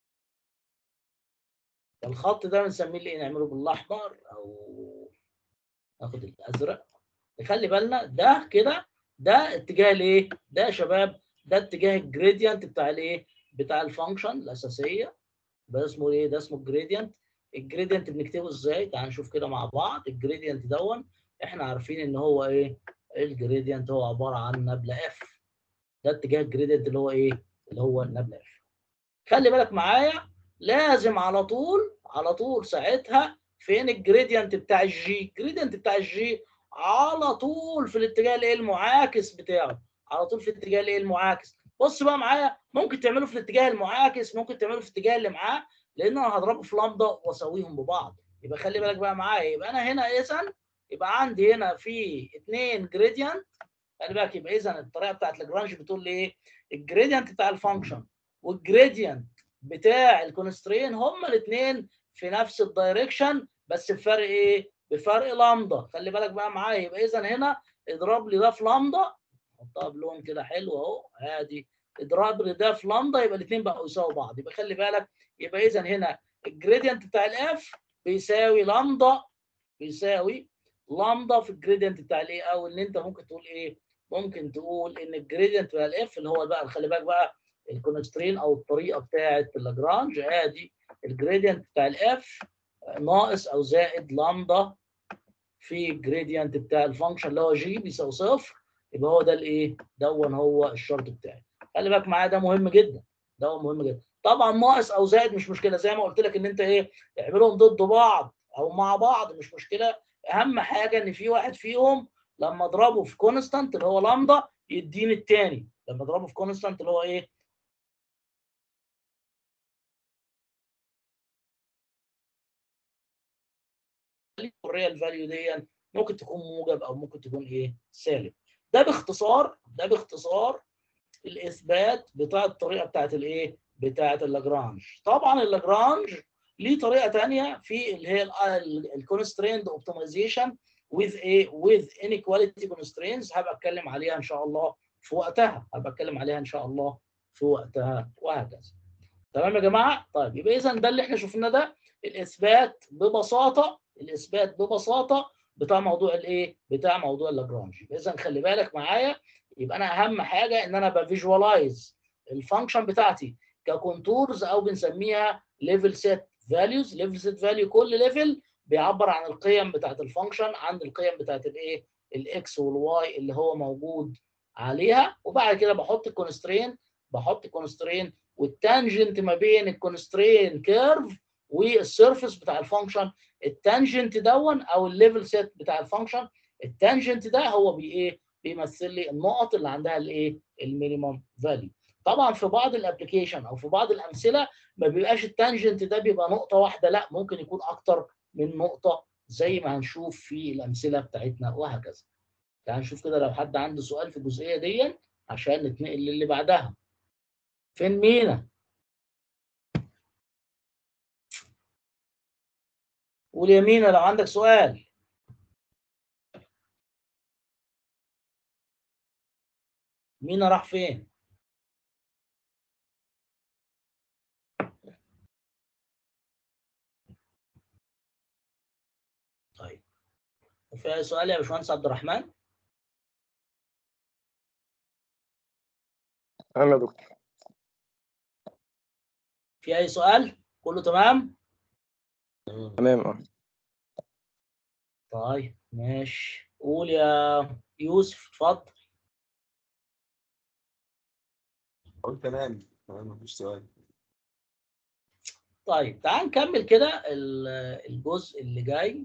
الخط ده بنسميه ايه نعمله بالاحمر او ناخد الازرق نخلي بالنا ده كده ده اتجاه الايه ده يا شباب ده اتجاه الجريدينت بتاع الايه بتاع الفانكشن الاساسيه ده اسمه ايه ده اسمه الجريدينت الجريدينت بنكتبه ازاي تعال نشوف كده مع بعض الجريدينت دون احنا عارفين ان هو ايه الجريدينت هو عباره عن نبله اف ده اتجاه الجريدينت اللي هو ايه اللي هو النبله اف خلي بالك معايا لازم على طول على طول ساعتها فين الجريدينت بتاع الجي الجريدينت بتاع الجي على طول في الاتجاه الايه المعاكس بتاعه على طول في الاتجاه الايه المعاكس بص بقى معايا ممكن تعمله في الاتجاه المعاكس ممكن تعمله في الاتجاه اللي معاه لان انا هضربه في لامدا واسويهم ببعض يبقى خلي بالك بقى معايا يبقى انا هنا اذا يبقى عندي هنا في اثنين جريدينت خلي بالك يبقى اذا الطريقه بتاعت لاجرانج بتقول لي ايه الجريدينت بتاع الفانكشن والجريدينت بتاع الكونسترين هما الاثنين في نفس الدايركشن بس بفرق ايه بفرق لامدا خلي بالك بقى معايا يبقى اذا هنا اضرب لي ده في لامدا حطها بلون كده حلو اهو ادي اضرب لي ده في لامدا يبقى الاثنين بقوا يساووا بعض يبقى خلي بالك يبقى اذا هنا الجريدينت بتاع الاف بيساوي لامدا بيساوي لامدا في الجريدينت بتاع الايه او ان انت ممكن تقول ايه ممكن تقول ان الجريدينت بتاع الاف اللي هو بقى خلي بالك بقى الكونسترين او الطريقه بتاعه لاجرانج ادي الجريدينت بتاع الاف ناقص او زائد لامدا في الجريدينت بتاع الفانكشن اللي هو جي بيساوي صفر يبقى هو ده الايه؟ دون هو الشرط بتاعي. خلي بالك معايا ده مهم جدا. ده هو مهم جدا. طبعا ناقص او زائد مش مشكله زي ما قلت لك ان انت ايه؟ اعملهم ضد بعض او مع بعض مش مشكله. اهم حاجه ان في واحد فيهم لما اضربه في كونستانت اللي هو لامدا يديني الثاني. لما اضربه في كونستانت اللي هو ايه؟ الريال فاليو دي ممكن تكون موجب او ممكن تكون ايه سالب ده باختصار ده باختصار الاثبات بتاع الطريقه بتاعت الايه بتاعت اللاجرانج طبعا اللاجرانج ليه طريقه ثانيه في اللي هي الكونستريند اوبتمايزيشن with a with inequality constraints هبقى اتكلم عليها ان شاء الله في وقتها هبقى اتكلم عليها ان شاء الله في وقتها وهكذا تمام يا جماعه طيب يبقى اذا ده اللي احنا شفناه ده الاثبات ببساطه الاثبات ببساطه بتاع موضوع الايه بتاع موضوع اللاجرانج اذا خلي بالك معايا يبقى انا اهم حاجه ان انا بفيجوالايز الفانكشن بتاعتي ككونتورز او بنسميها ليفل سيت فاليوز ليفل سيت فاليو كل ليفل بيعبر عن القيم بتاعت الفانكشن عن القيم بتاعت الايه الاكس والواي اللي هو موجود عليها وبعد كده بحط الكونسترين بحط الكونسترين والتانجنت ما بين الكونسترين كيرف والسيرفيس بتاع الفانكشن التانجنت دون او الليفل سيت بتاع الفانكشن التانجنت ده هو بي ايه بيمثل لي النقط اللي عندها الايه المينيمم فاليو طبعا في بعض الابلكيشن او في بعض الامثله ما بيبقاش التانجنت ده بيبقى نقطه واحده لا ممكن يكون اكتر من نقطه زي ما هنشوف في الامثله بتاعتنا وهكذا تعال نشوف كده لو حد عنده سؤال في الجزئيه دي عشان نتنقل للي بعدها فين مينا قول يا مينا لو عندك سؤال مينا راح فين طيب في أي سؤال يا باشمهندس عبد الرحمن تمام يا دكتور في اي سؤال كله تمام تمام اه طيب ماشي قول يا يوسف اتفضل قلت تمام تمام مفيش سؤال طيب تعال نكمل كده ال- الجزء اللي جاي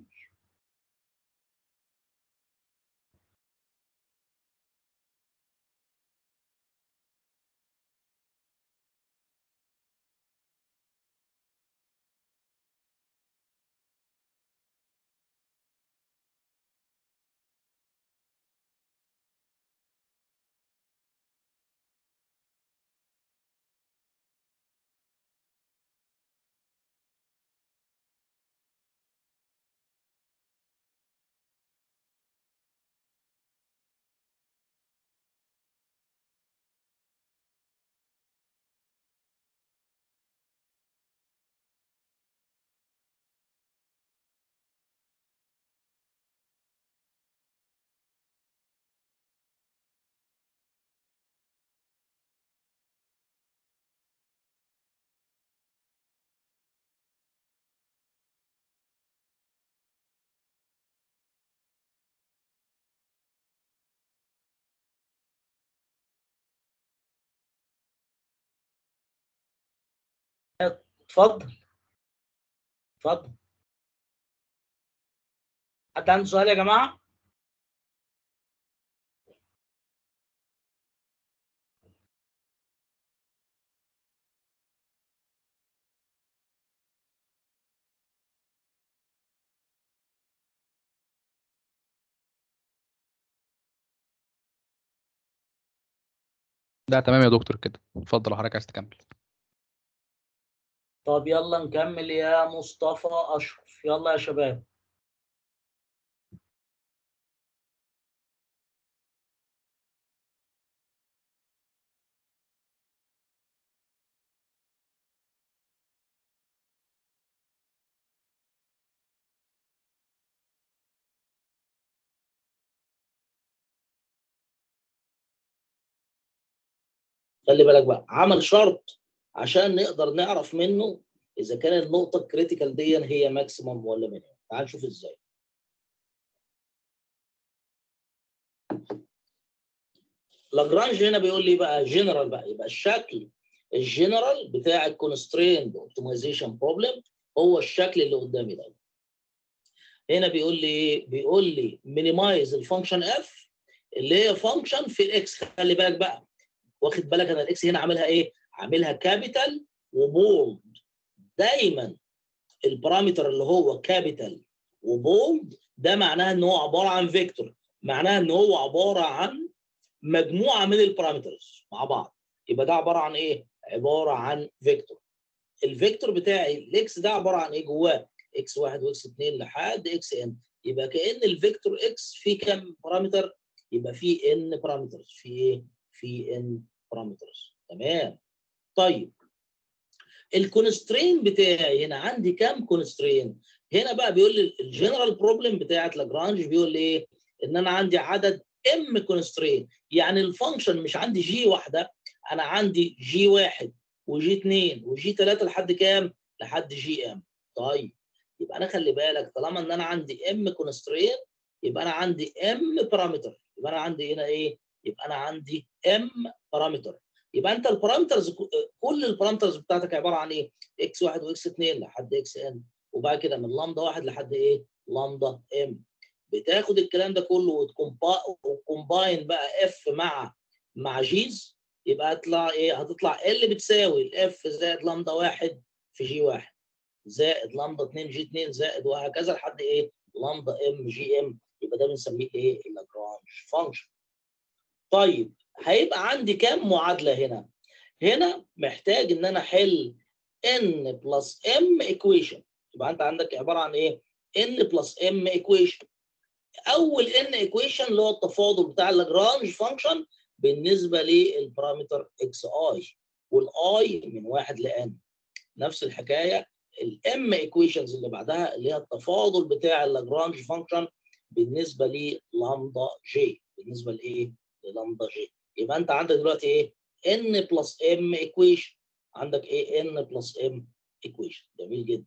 اتفضل اتفضل حد عنده سؤال يا جماعه ده تمام يا دكتور كده اتفضل لو حضرتك عايز تكمل طب يلا نكمل يا مصطفى اشرف يلا يا شباب خلي بالك بقى عمل شرط عشان نقدر نعرف منه اذا كان النقطه الكريتيكال دي هي ماكسيمم ولا مينيمم تعال نشوف ازاي لاجرانج هنا بيقول لي بقى جنرال بقى يبقى الشكل الجنرال بتاع الكونستريند اوبتمايزيشن بروبلم هو الشكل اللي قدامي ده هنا بيقول لي ايه بيقول لي مينيمايز الفانكشن اف اللي هي فانكشن في الاكس خلي بالك بقى واخد بالك انا الاكس هنا عاملها ايه عاملها كابيتال وبولد دايما البارامتر اللي هو كابيتال وبولد ده معناها ان هو عباره عن فيكتور معناها ان هو عباره عن مجموعه من البارامترز مع بعض يبقى ده عباره عن ايه عباره عن فيكتور الفيكتور بتاعي الاكس ده عباره عن ايه جواه اكس 1 واكس 2 لحد اكس ان يبقى كان الفيكتور اكس فيه كام بارامتر؟ يبقى فيه ان بارامترز في ايه؟ في ان بارامترز تمام طيب الكونسترين بتاعي هنا عندي كام كونسترين؟ هنا بقى بيقول لي الجنرال بروبلم بتاعت لاجرانج بيقول لي ايه؟ ان انا عندي عدد ام كونسترين يعني الفانكشن مش عندي جي واحده انا عندي جي واحد وجي اثنين وجي ثلاثه لحد كام؟ لحد جي ام طيب يبقى انا خلي بالك طالما ان انا عندي ام كونسترين يبقى انا عندي ام بارامتر يبقى انا عندي هنا ايه؟ يبقى انا عندي ام بارامتر يبقى انت البارامترز كل البارامترز بتاعتك عباره عن ايه؟ اكس 1 واكس 2 لحد اكس ان وبعد كده من لامدا 1 لحد ايه؟ لامدا ام بتاخد الكلام ده كله وتكومباين بقى اف مع مع جيز يبقى هتطلع ايه؟ هتطلع ال بتساوي الاف زائد لامدا 1 في جي 1 زائد لامدا 2 جي 2 زائد وهكذا لحد ايه؟ لامدا ام جي ام يبقى ده بنسميه ايه؟ اللاجرانج فانكشن. طيب هيبقى عندي كام معادله هنا؟ هنا محتاج ان انا احل n بلس m ايكويشن يبقى انت عندك عباره عن ايه؟ n بلس m ايكويشن اول n ايكويشن اللي هو التفاضل بتاع اللاجرانج فانكشن بالنسبه للبارامتر اكس اي والاي من واحد لان نفس الحكايه الام ايكويشنز اللي بعدها اللي هي التفاضل بتاع اللاجرانج فانكشن بالنسبه للامدا جي بالنسبه لايه؟ للامدا جي يبقى انت عندك دلوقتي ايه؟ n بلس m ايكويشن عندك ايه؟ n بلس m ايكويشن جميل جدا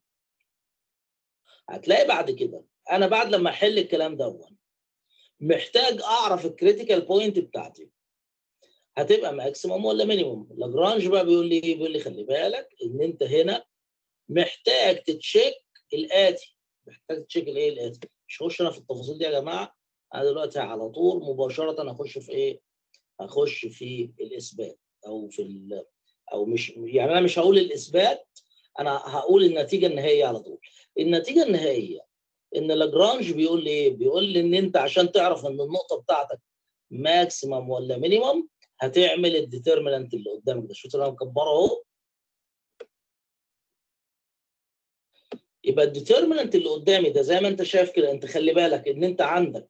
هتلاقي بعد كده انا بعد لما احل الكلام ده محتاج اعرف الكريتيكال بوينت بتاعتي هتبقى ماكسيموم ولا مينيموم لاجرانج بقى بيقول لي ايه بيقول لي خلي بالك ان انت هنا محتاج تتشيك الاتي محتاج تشيك الايه الاتي مش هخش انا في التفاصيل دي يا جماعه انا دلوقتي على طول مباشره هخش في ايه هخش في الاثبات او في ال او مش يعني انا مش هقول الاثبات انا هقول النتيجه النهائيه على طول النتيجه النهائيه ان لاجرانج بيقول لي ايه بيقول لي ان انت عشان تعرف ان النقطه بتاعتك ماكسيمم ولا مينيمم هتعمل الديترمينانت اللي قدامك ده شفت انا مكبره اهو يبقى الديترمينانت اللي قدامي ده زي ما انت شايف كده انت خلي بالك ان انت عندك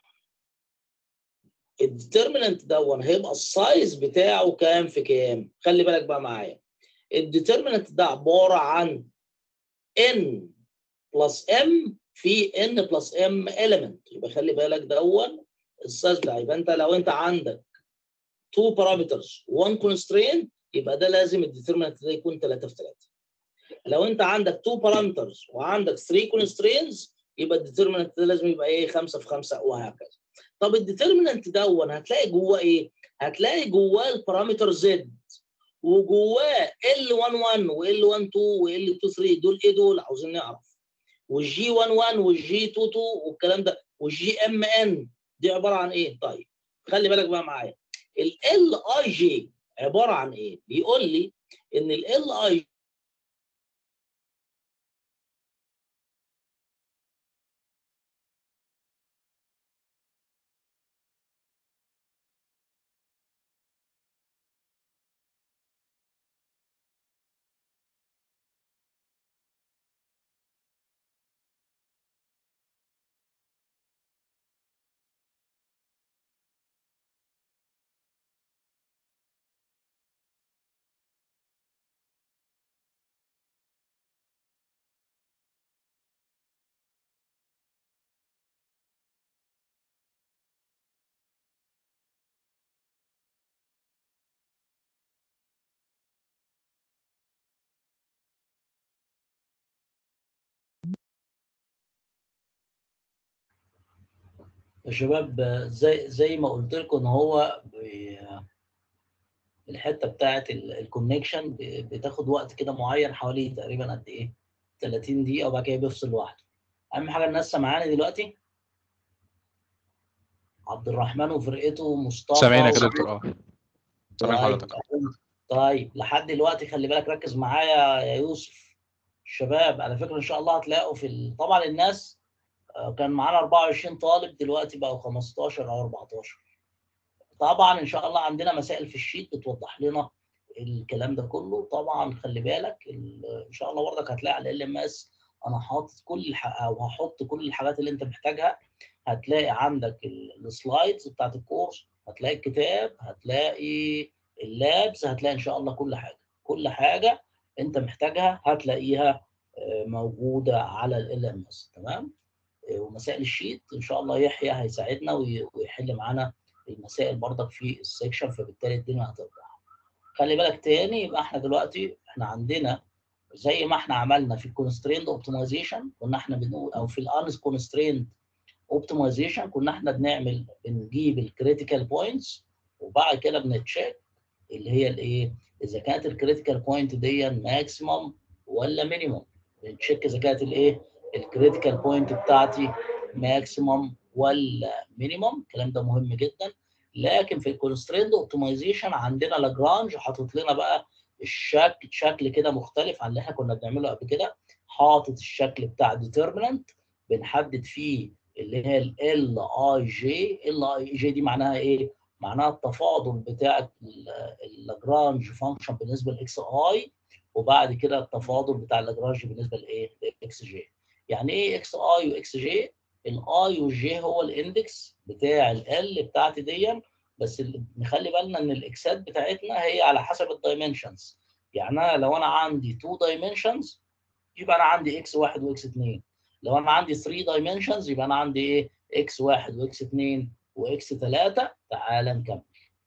الديترمينانت دون هيبقى السايز بتاعه كام في كام خلي بالك بقى معايا الديترمينانت ده عباره عن n بلس m في n بلس m element يبقى خلي بالك دون السايز بتاعه يبقى انت لو انت عندك two parameters one constraint يبقى ده لازم الديترمينانت ده يكون 3 في 3 لو انت عندك two parameters وعندك 3 constraints يبقى الديترمينانت ده لازم يبقى ايه 5 في 5 وهكذا طب الديترمينانت دون هتلاقي جواه ايه؟ هتلاقي جواه البارامتر زد وجواه L11 وال12 وال23 دول ايه دول؟ عاوزين نعرف والجي 11 والجي 22 والكلام ده والجي ام ان دي عباره عن ايه؟ طيب خلي بالك بقى معايا ال اي جي عباره عن ايه؟ بيقول لي ان ال اي يا شباب زي زي ما قلت لكم ان هو بي- الحته بتاعت الكونكشن بتاخد وقت كده معين حوالي تقريبا قد ايه 30 دقيقه وبعد كده بيفصل لوحده اهم حاجه الناس سامعاني دلوقتي عبد الرحمن وفرقته مصطفى سامعينك يا و- دكتور اه سامعين طيب حضرتك طيب لحد دلوقتي خلي بالك ركز معايا يا يوسف الشباب على فكره ان شاء الله هتلاقوا في ال... طبعا الناس آه، كان معانا 24 طالب دلوقتي بقوا 15 او 14 طبعا ان شاء الله عندنا مسائل في الشيت بتوضح لنا الكلام ده كله طبعا خلي بالك ال- ان شاء الله برضك هتلاقي على ال ام اس انا حاطط كل الح... او هحط كل الحاجات اللي انت محتاجها هتلاقي عندك ال- السلايدز بتاعت الكورس هتلاقي الكتاب هتلاقي اللابس هتلاقي ان شاء الله كل حاجه كل حاجه انت محتاجها هتلاقيها آه، موجوده على ال ام اس تمام آه، ومسائل الشيت ان شاء الله يحيى هيساعدنا وي- ويحل معانا المسائل برضك في السكشن فبالتالي الدنيا هتوضح خلي بالك تاني يبقى احنا دلوقتي احنا عندنا زي ما احنا عملنا في الكونستريند اوبتمايزيشن كنا احنا بنقول او في الانس كونستريند اوبتمايزيشن كنا احنا بنعمل بنجيب الكريتيكال بوينتس وبعد كده بنتشيك اللي هي الايه اذا كانت الكريتيكال بوينت دي ماكسيمم ولا مينيمم بنتشيك اذا كانت الايه الكريتيكال بوينت بتاعتي ماكسيمم ولا مينيمم الكلام ده مهم جدا لكن في الكونستريند اوبتمايزيشن عندنا لاجرانج حاطط لنا بقى الشكل شكل كده مختلف عن اللي احنا كنا بنعمله قبل كده حاطط الشكل بتاع ديترمينانت بنحدد فيه اللي هي ال اي جي ال اي جي دي معناها ايه؟ معناها التفاضل بتاع اللاجرانج فانكشن بالنسبه لاكس اي وبعد كده التفاضل بتاع اللاجرانج بالنسبه لايه؟ لاكس جي. يعني ايه اكس اي واكس جي؟ الاي والجي هو الاندكس بتاع ال بتاعتي دي بس اللي نخلي بالنا ان الاكسات بتاعتنا هي على حسب الدايمنشنز يعني انا لو انا عندي 2 دايمنشنز يبقى انا عندي اكس 1 واكس 2 لو انا عندي 3 دايمنشنز يبقى انا عندي ايه اكس 1 واكس 2 واكس 3 تعال نكمل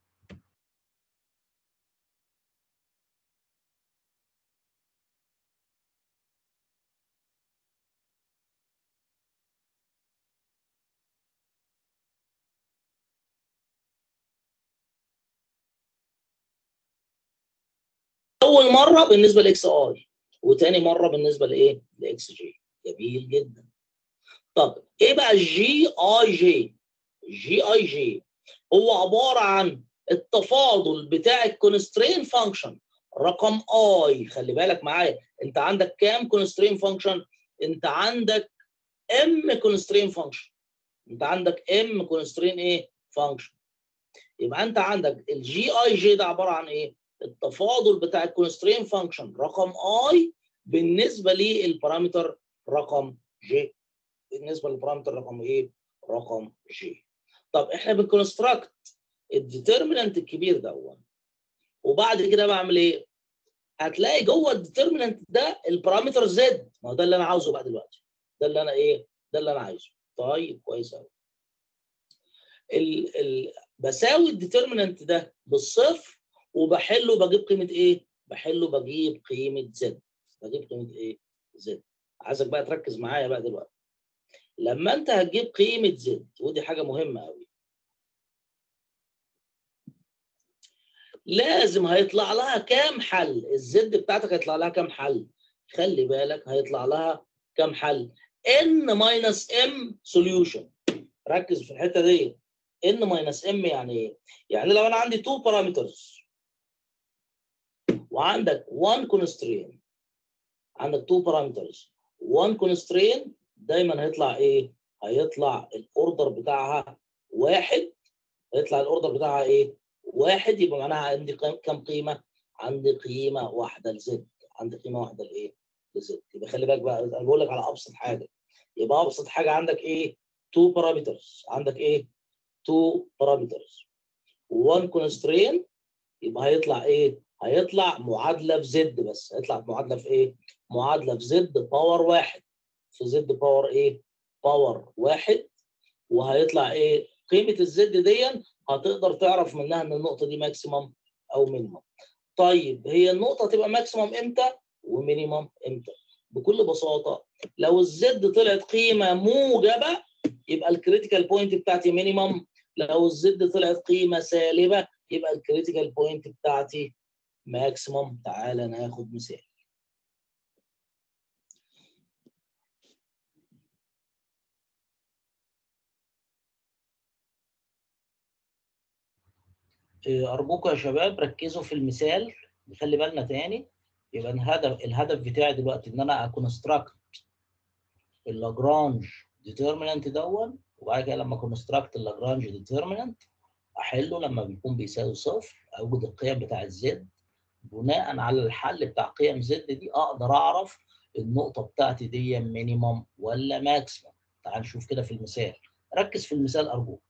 اول مره بالنسبه لاكس اي وتاني مره بالنسبه لايه لاكس جي جميل جدا طب ايه بقى الجي اي جي جي اي جي هو عباره عن التفاضل بتاع الكونسترين فانكشن رقم اي خلي بالك معايا انت عندك كام كونسترين فانكشن انت عندك ام كونسترين فانكشن انت عندك ام كونسترين ايه فانكشن يبقى انت عندك الجي اي جي ده عباره عن ايه التفاضل بتاع الكونسترين فانكشن رقم اي بالنسبه للبارامتر رقم جي بالنسبه للبارامتر رقم ايه رقم جي طب احنا بنكونستراكت الديترمينانت الكبير ده وبعد كده بعمل ايه هتلاقي جوه الديترمينانت ده البارامتر زد ما هو ده اللي انا عاوزه بقى دلوقتي ده اللي انا ايه ده اللي انا عايزه طيب كويس قوي ال ال بساوي الديترمينانت ده بالصفر وبحله بجيب قيمه ايه بحله بجيب قيمه زد بجيب قيمه ايه زد عايزك بقى تركز معايا بقى دلوقتي لما انت هتجيب قيمه زد ودي حاجه مهمه قوي لازم هيطلع لها كام حل الزد بتاعتك هيطلع لها كام حل خلي بالك هيطلع لها كام حل n ماينس m سوليوشن ركز في الحته دي n ماينس m يعني ايه يعني لو انا عندي 2 بارامترز وعندك 1 كونسترين عندك 2 بارامترز 1 كونسترين دايما هيطلع ايه هيطلع الاوردر بتاعها واحد هيطلع الاوردر بتاعها ايه واحد يبقى معناها عندي كم قيمه عندي قيمه واحده لزد عندي قيمه واحده لايه لزد يبقى خلي بالك بقى انا بقول لك على ابسط حاجه يبقى ابسط حاجه عندك ايه 2 بارامترز عندك ايه 2 بارامترز 1 كونسترين يبقى هيطلع ايه هيطلع معادله في زد بس هيطلع معادله في ايه معادله في زد باور واحد في زد باور ايه باور واحد وهيطلع ايه قيمه الزد دي هتقدر تعرف منها ان النقطه دي ماكسيمم او مينيمم طيب هي النقطه تبقى ماكسيمم امتى ومينيمم امتى بكل بساطه لو الزد طلعت قيمه موجبه يبقى الكريتيكال بوينت بتاعتي مينيمم لو الزد طلعت قيمه سالبه يبقى الكريتيكال بوينت بتاعتي ماكسيمم تعالى ناخد مثال ارجوكم يا شباب ركزوا في المثال نخلي بالنا تاني يبقى الهدف الهدف بتاعي دلوقتي ان انا اكونستراكت اللاجرانج ديترمينانت دون وبعد كده لما كونستراكت اللاجرانج ديترمينانت احله لما بيكون بيساوي صفر اوجد القيم بتاع الزد بناء على الحل بتاع قيم زد دي اقدر اعرف النقطه بتاعتي دي مينيمم ولا ماكسيمم تعال نشوف كده في المثال ركز في المثال ارجوك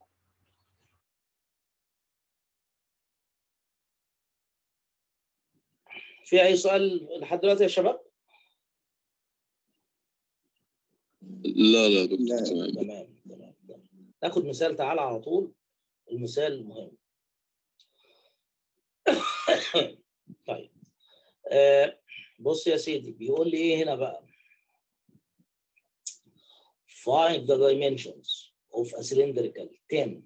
في اي سؤال لحد دلوقتي يا شباب لا لا دكتور لا، تمام تمام تمام تمام ناخد مثال تعالى على طول المثال مهم طيب آه بص يا سيدي بيقول لي ايه هنا بقى find the dimensions of a cylindrical 10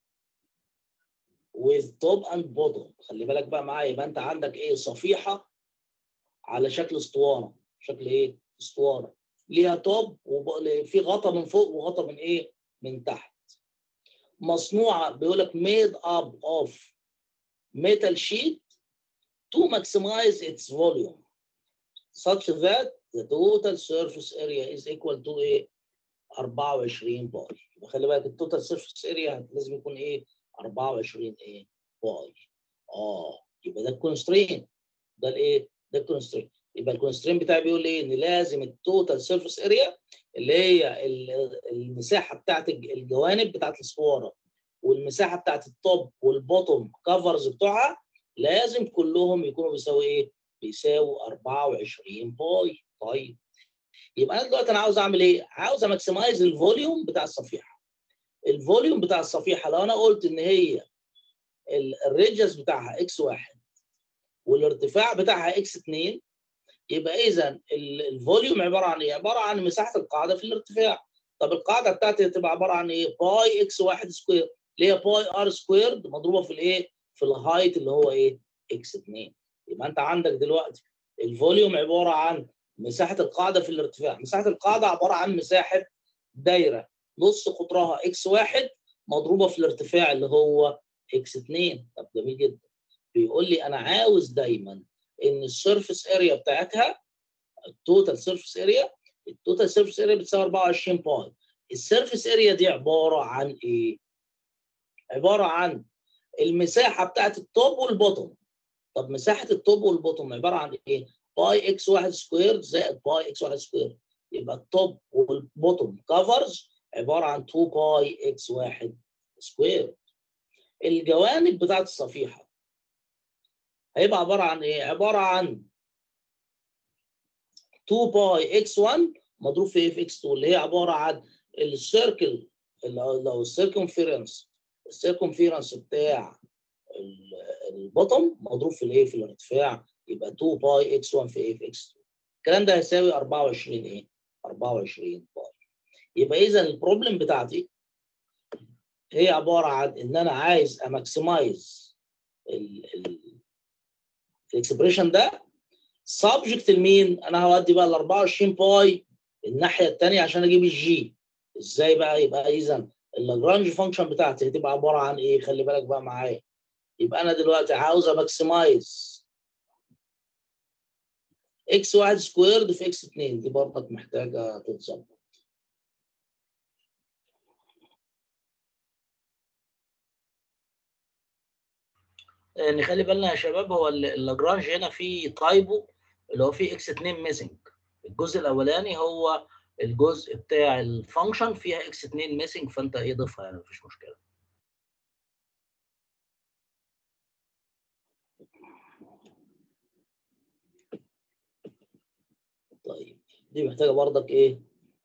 with top and bottom خلي بالك بقى معايا يبقى انت عندك ايه صفيحه على شكل اسطوانه شكل ايه اسطوانه ليها توب وفي غطا من فوق وغطا من ايه من تحت مصنوعه بيقول لك made up of metal sheet to maximize its volume such that the total surface area is equal to ايه 24 باي يبقى خلي بالك التوتال سيرفيس اريا لازم يكون ايه 24 ايه باي اه يبقى ده الكونسترين ده الايه ده الكونسترين يبقى الكونسترين بتاعي بيقول ايه ان لازم التوتال سيرفيس اريا اللي هي ال- المساحه بتاعت الج- الجوانب بتاعت الاسطوانه والمساحه بتاعت التوب والبوتوم كفرز بتوعها لازم كلهم يكونوا بيساوي ايه؟ بيساووا 24 باي طيب يبقى انا دلوقتي انا عاوز اعمل ايه؟ عاوز اماكسمايز الفوليوم بتاع الصفيحه. الفوليوم بتاع الصفيحه لو انا قلت ان هي ال- الريدجز بتاعها اكس واحد والارتفاع بتاعها اكس 2 يبقى اذا الفوليوم عباره عن ايه؟ عباره عن مساحه القاعده في الارتفاع. طب القاعده بتاعتي هتبقى عباره عن ايه؟ باي اكس واحد سكوير اللي هي باي ار سكويرد مضروبه في الايه؟ في الهايت اللي هو ايه؟ اكس 2 يبقى انت عندك دلوقتي الفوليوم عباره عن مساحه القاعده في الارتفاع، مساحه القاعده عباره عن مساحه دايره نص قطرها اكس واحد مضروبه في الارتفاع اللي هو اكس 2 طب جميل جدا بيقول لي انا عاوز دايما ان السيرفيس اريا بتاعتها التوتال سيرفيس اريا التوتال سيرفيس اريا بتساوي 24 باي السيرفيس اريا دي عباره عن ايه؟ عباره عن المساحه بتاعت التوب والبوتوم طب مساحه التوب والبوتوم عباره عن ايه؟ باي اكس واحد سكوير زائد باي اكس واحد سكوير يبقى التوب والبوتوم كفرز عباره عن 2 باي اكس واحد سكوير الجوانب بتاعت الصفيحه هيبقى عباره عن ايه؟ عباره عن 2 باي اكس 1 مضروب في ايه في اكس 2 اللي هي عباره عن السيركل لو السيركمفيرنس السيركمفيرنس بتاع البطن مضروب في الايه في الارتفاع يبقى 2 باي اكس 1 في ايه في اكس 2 الكلام ده هيساوي 24 ايه 24 باي يبقى اذا البروبلم بتاعتي هي عباره عن ان انا عايز اماكسمايز الاكسبريشن ده سبجكت لمين؟ انا هودي بقى ال 24 باي الناحيه الثانيه عشان اجيب الجي ازاي بقى يبقى اذا اللاجرانج فانكشن بتاعتي هتبقى عباره عن ايه؟ خلي بالك بقى معايا يبقى انا دلوقتي عاوز اماكسمايز اكس واحد سكويرد في اكس 2 دي برضك محتاجه تتظبط آه، نخلي بالنا يا شباب هو ال- اللاجرانج هنا فيه تايبو اللي هو فيه اكس 2 ميسنج الجزء الاولاني هو الجزء بتاع الفانكشن فيها اكس 2 ميسنج فانت ايه ضيفها يعني مفيش مشكله طيب دي محتاجه برضك ايه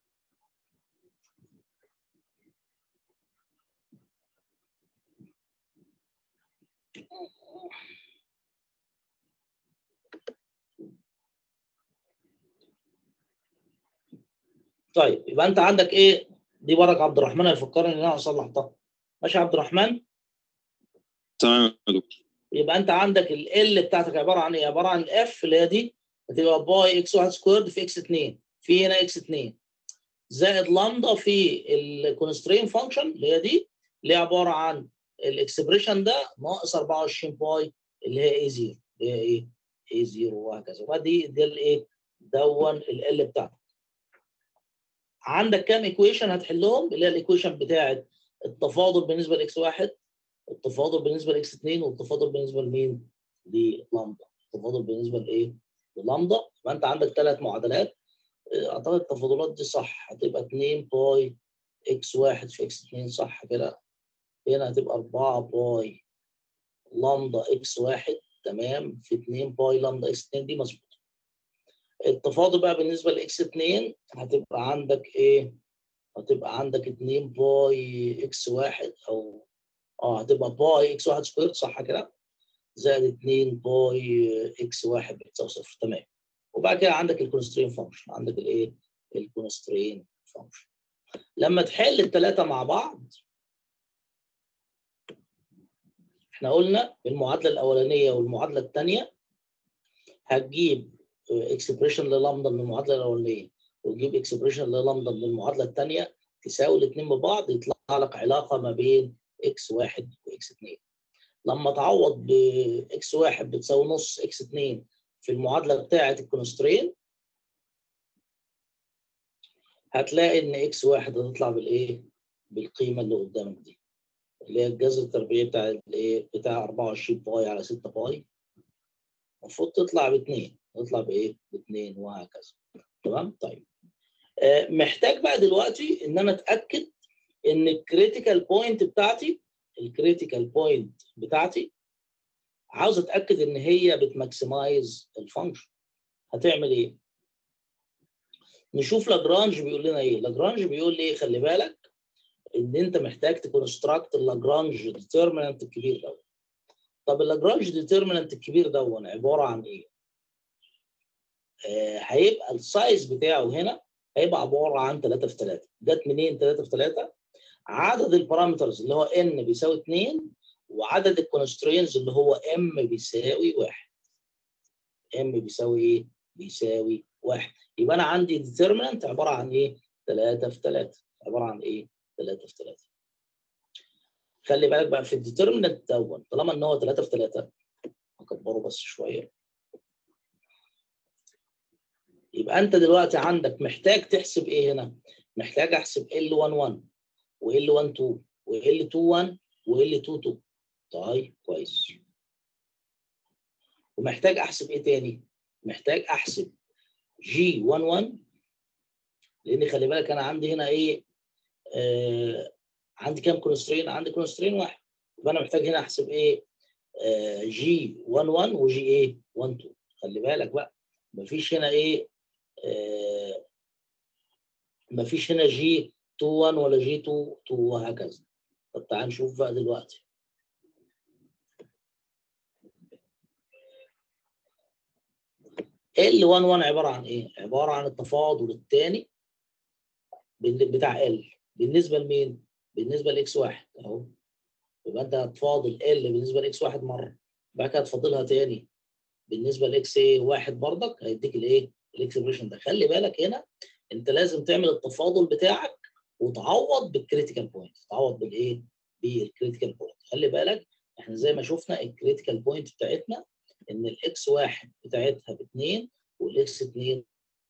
طيب يبقى انت عندك ايه دي بركه عبد الرحمن هيفكرني ان انا صلحتها ماشي يا عبد الرحمن تمام يا دكتور يبقى انت عندك ال L بتاعتك عباره عن ايه؟ عباره عن الاف اللي هي دي هتبقى باي اكس 1 سكويرد في اكس 2 في هنا اكس 2 زائد لامدا في الكونسترين فانكشن اللي هي دي اللي هي عباره عن الاكسبريشن ده ناقص 24 باي اللي هي اي 0 اللي هي ايه؟ اي 0 وهكذا ودي دي الايه؟ دون ال L بتاعتك عندك كام ايكويشن هتحلهم اللي هي الايكويشن بتاعت التفاضل بالنسبه لاكس 1 التفاضل بالنسبه لاكس 2 والتفاضل بالنسبه لمين؟ للامدا التفاضل بالنسبه لايه؟ للامدا يبقى انت عندك ثلاث معادلات آه، اعتقد التفاضلات دي صح هتبقى 2 باي اكس واحد في اكس 2 صح كده هنا هتبقى 4 باي لامدا اكس واحد تمام في 2 باي لامدا اكس 2 دي مظبوطه التفاضل بقى بالنسبه لاكس 2 هتبقى عندك ايه هتبقى عندك 2 باي اكس واحد او اه هتبقى باي اكس واحد سكوير صح كده زائد 2 باي اكس واحد بتساوي صفر تمام وبعد كده عندك الكونسترين فانكشن عندك الايه الكونسترين فانكشن لما تحل الثلاثه مع بعض احنا قلنا المعادله الاولانيه والمعادله الثانيه هتجيب اكسبريشن للامدا من المعادله الاولانيه وتجيب اكسبريشن للامدا من المعادله الثانيه تساوي الاثنين ببعض يطلع لك علاقه ما بين اكس واحد واكس 2 لما تعوض باكس واحد بتساوي نص اكس 2 في المعادله بتاعه الكونسترين هتلاقي ان اكس واحد هتطلع بالايه؟ بالقيمه اللي قدامك دي اللي هي الجذر التربيعي بتاع الايه؟ بتاع 24 باي على 6 باي المفروض تطلع باثنين تطلع بايه؟ باثنين وهكذا تمام؟ طيب آه محتاج بقى دلوقتي ان انا اتاكد ان الكريتيكال بوينت بتاعتي الكريتيكال بوينت بتاعتي عاوز اتاكد ان هي بتماكسمايز الفانكشن هتعمل ايه؟ نشوف لاجرانج بيقول لنا ايه؟ لاجرانج بيقول لي خلي بالك ان انت محتاج تكونستراكت اللاجرانج ديترمينانت الكبير ده طب اللاجرانج ديترمينانت الكبير ده عباره عن ايه؟ آه هيبقى السايز بتاعه هنا هيبقى عباره عن 3 في 3 جت منين 3 في 3 عدد البارامترز اللي هو ان بيساوي 2 وعدد الكونسترينز اللي هو ام بيساوي 1 ام بيساوي ايه بيساوي 1 يبقى انا عندي ديترمينانت عباره عن ايه 3 في 3 عباره عن ايه 3 في 3 خلي بالك بقى في الديترمينانت دوت طالما ان هو 3 في 3 هكبره بس شويه يبقى انت دلوقتي عندك محتاج تحسب ايه هنا؟ محتاج احسب L11 و L12 و L21 و L22 طيب كويس ومحتاج احسب ايه تاني؟ محتاج احسب G11 لان خلي بالك انا عندي هنا ايه؟ آه عندي كام كونسترين؟ عندي كونسترين واحد يبقى انا محتاج هنا احسب ايه؟ آه G11 وجي ايه؟ 12 خلي بالك بقى مفيش هنا ايه؟ آه مفيش هنا جي 21 ولا جي 2 2 وهكذا طب تعال نشوف بقى دلوقتي ال 11 عباره عن ايه؟ عباره عن التفاضل الثاني بتاع ال بالنسبه لمين؟ بالنسبه لاكس واحد اهو يبقى انت هتفاضل ال بالنسبه لاكس واحد مره بعد كده هتفاضلها تاني بالنسبه لاكس ايه واحد برضك هيديك الايه؟ الاكسبريشن ده خلي بالك هنا انت لازم تعمل التفاضل بتاعك وتعوض بالكريتيكال بوينت تعوض بالايه بالكريتيكال بوينت خلي بالك احنا زي ما شفنا الكريتيكال بوينت بتاعتنا ان الاكس واحد بتاعتها باثنين والاكس اثنين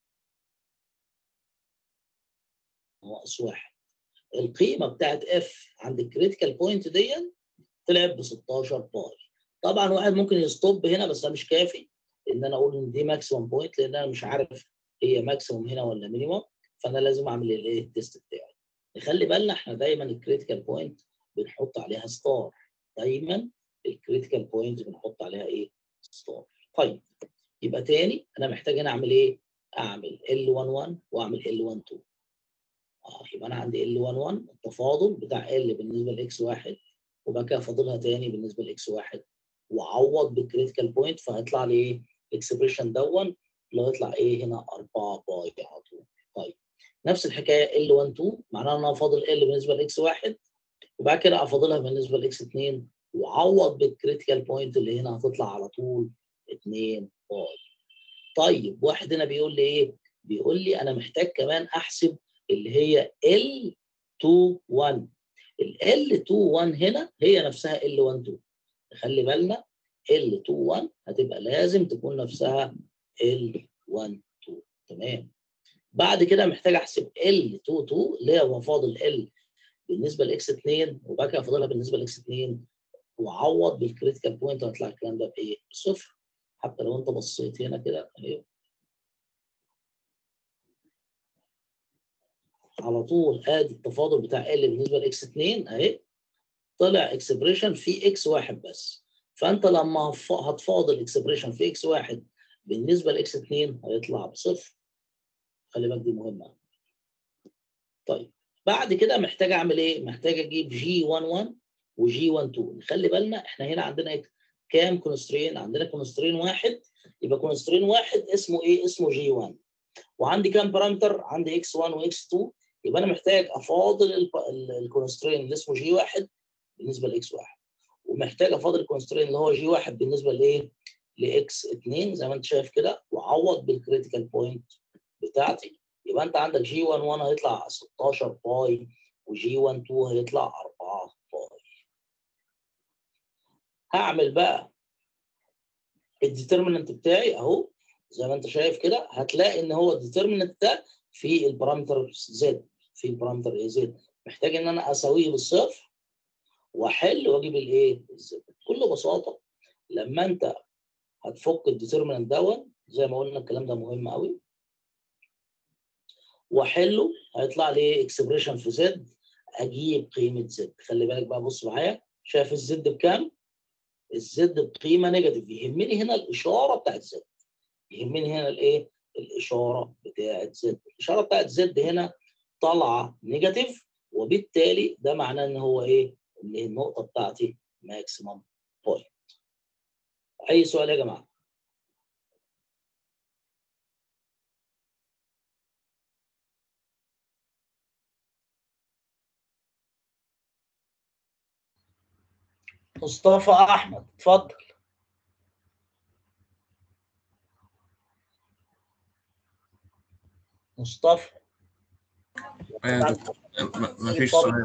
ناقص واحد القيمه بتاعت اف عند الكريتيكال بوينت دي طلعت ب 16 باي طبعا واحد ممكن يستوب هنا بس ده مش كافي ان انا اقول ان دي ماكسيمم بوينت لان انا مش عارف هي ماكسيمم هنا ولا مينيمم فانا لازم اعمل الايه التيست بتاعي نخلي بالنا احنا دايما الكريتيكال بوينت بنحط عليها ستار دايما الكريتيكال بوينت بنحط عليها ايه ستار طيب يبقى تاني انا محتاج هنا اعمل ايه اعمل L11 واعمل L12 اه يبقى انا عندي L11 التفاضل بتاع L بالنسبه لاكس واحد وبعد كده فاضلها تاني بالنسبه لاكس واحد واعوض بالكريتيكال بوينت فهيطلع لي ايه الاكسبريشن دون اللي هو يطلع ايه هنا 4 باي على طول طيب نفس الحكايه L12 معناها ان انا فاضل L بالنسبه لاكس واحد وبعد كده افاضلها بالنسبه لاكس 2 وعوض بالكريتيكال بوينت اللي هنا هتطلع على طول 2 باي طيب واحد هنا بيقول لي ايه؟ بيقول لي انا محتاج كمان احسب اللي هي L21 ال L21 هنا هي نفسها L12 خلي بالنا L21 هتبقى لازم تكون نفسها L12 تمام بعد كده محتاج احسب L22 اللي هي مفاضل L بالنسبه لاكس 2 وبعد كده فاضلها بالنسبه لاكس 2 وعوض بالكريتيكال بوينت هيطلع الكلام ده بايه؟ بصفر حتى لو انت بصيت هنا كده اهي على طول ادي التفاضل بتاع ال بالنسبه لاكس 2 اهي طلع اكسبريشن في اكس واحد بس فانت لما هف- هتفاضل اكسبريشن في اكس واحد بالنسبه لاكس 2 هيطلع بصفر خلي بالك دي مهمه طيب بعد كده محتاج اعمل ايه؟ محتاج اجيب جي 11 وجي 12 نخلي بالنا احنا هنا عندنا إيه؟ كام كونسترين؟ عندنا كونسترين واحد يبقى كونسترين واحد اسمه ايه؟ اسمه جي 1 وعندي كام بارامتر؟ عندي اكس 1 واكس 2 يبقى انا محتاج افاضل الكونسترين اللي اسمه جي 1 بالنسبه لاكس 1 ومحتاج افاضل الكونسترين اللي هو جي 1 بالنسبه لايه؟ لاكس 2 زي ما انت شايف كده واعوض بالكريتيكال بوينت بتاعتي يبقى انت عندك جي 1 1 هيطلع 16 باي وجي 1 2 هيطلع 4 باي هعمل بقى الديترمينانت بتاعي اهو زي ما انت شايف كده هتلاقي ان هو الديترمينانت ده في البارامتر زد في البارامتر ايه زد محتاج ان انا اساويه بالصفر واحل واجيب الايه الزد بكل بساطه لما انت هتفك الديترمينانت دون زي ما قلنا الكلام ده مهم قوي واحله هيطلع لي اكسبريشن في زد اجيب قيمه زد خلي بالك بقى بص معايا شايف الزد بكام؟ الزد بقيمه نيجاتيف يهمني هنا الاشاره بتاعت زد يهمني هنا الايه؟ الاشاره بتاعت زد الاشاره بتاعت زد هنا طالعه نيجاتيف وبالتالي ده معناه ان هو ايه؟ ان النقطه بتاعتي ماكسيمم بوينت اي سؤال يا جماعه؟ مصطفى احمد اتفضل مصطفى ايه يا دكتور ما فيش سؤال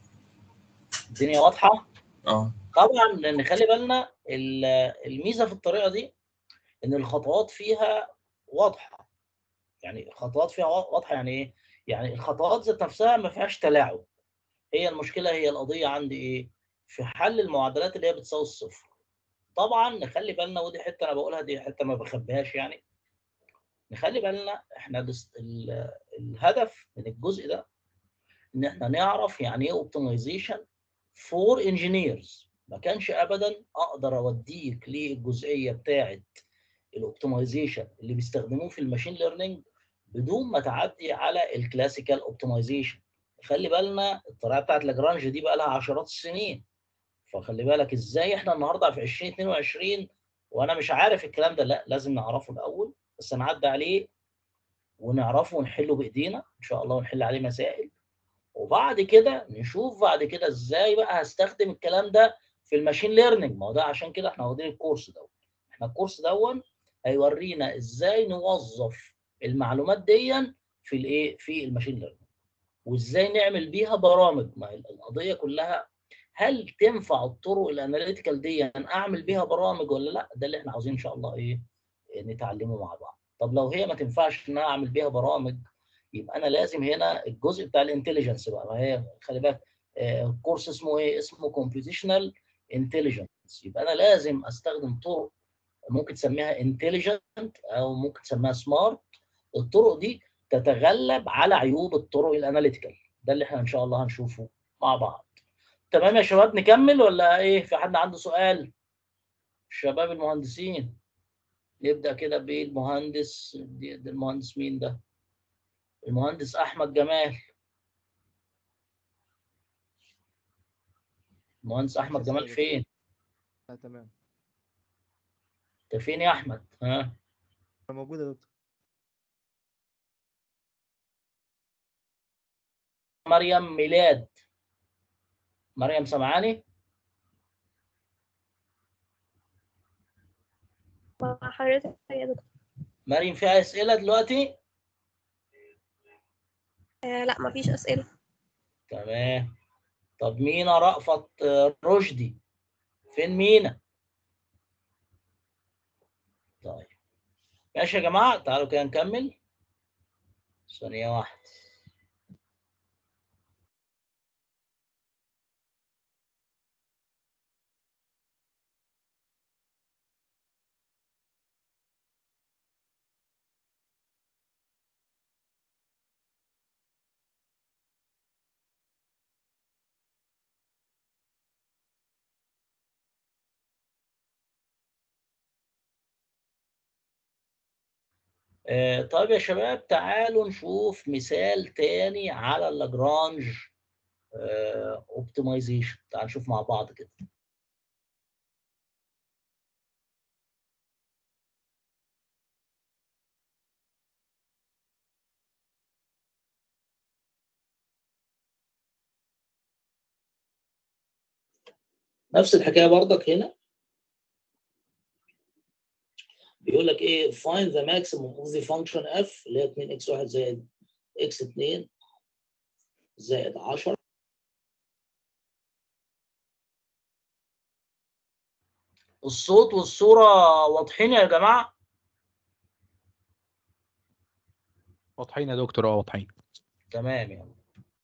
الدنيا واضحه اه طبعا نخلي بالنا ال- الميزه في الطريقه دي ان الخطوات فيها واضحه يعني الخطوات فيها وا- واضحه يعني ايه يعني الخطوات ذات نفسها ما فيهاش تلاعب هي المشكله هي القضيه عندي ايه في حل المعادلات اللي هي بتساوي الصفر طبعا نخلي بالنا ودي حته انا بقولها دي حته ما بخبيهاش يعني نخلي بالنا احنا الاس- ال- الهدف من الجزء ده ان احنا نعرف يعني ايه اوبتمايزيشن فور انجينيرز ما كانش ابدا اقدر اوديك للجزئيه بتاعه الاوبتمايزيشن اللي بيستخدموه في الماشين ليرنينج بدون ما تعدي على الكلاسيكال اوبتمايزيشن خلي بالنا الطريقه بتاعت لاجرانج دي بقى لها عشرات السنين فخلي بالك ازاي احنا النهارده في 2022 وانا مش عارف الكلام ده لا لازم نعرفه الاول بس نعدي عليه ونعرفه ونحله بايدينا ان شاء الله ونحل عليه مسائل وبعد كده نشوف بعد كده ازاي بقى هستخدم الكلام ده في الماشين ليرنينج ما هو ده عشان كده احنا واخدين الكورس ده احنا الكورس دون هيورينا ازاي نوظف المعلومات دي في الايه في الماشين ليرنينج وازاي نعمل بيها برامج ما هي القضيه كلها هل تنفع الطرق الاناليتيكال دي أن اعمل بيها برامج ولا لا ده اللي احنا عاوزين ان شاء الله ايه نتعلمه مع بعض طب لو هي ما تنفعش ان انا اعمل بيها برامج يبقى انا لازم هنا الجزء بتاع الانتليجنس بقى ما هي خلي بالك آه، كورس اسمه ايه اسمه كومبيوتيشنال انتليجنس يبقى انا لازم استخدم طرق ممكن تسميها انتليجنت او ممكن تسميها سمارت الطرق دي تتغلب على عيوب الطرق الاناليتيكال ده اللي احنا ان شاء الله هنشوفه مع بعض تمام يا شباب نكمل ولا ايه في حد عنده سؤال شباب المهندسين نبدا كده بالمهندس دي- ده المهندس مين ده المهندس احمد جمال المهندس احمد جمال فين لا تمام انت فين يا احمد ها انا موجود يا دكتور مريم ميلاد مريم سمعاني مع حضرتك يا دكتور مريم فيها اسئله دلوقتي آه لا مفيش أسئلة تمام طب مينا رأفت آه، رشدي فين مينا طيب ماشي يا جماعه تعالوا كده نكمل ثانيه واحده آه، طيب يا شباب تعالوا نشوف مثال تاني على اللاجرانج اوبتمايزيشن تعالوا نشوف مع بعض كده نفس الحكايه برضك هنا بيقول لك ايه find the maximum of the function f اللي هي 2 x1 زائد x2 زائد 10 الصوت والصورة واضحين يا جماعة؟ واضحين يا دكتور اه واضحين تمام يعني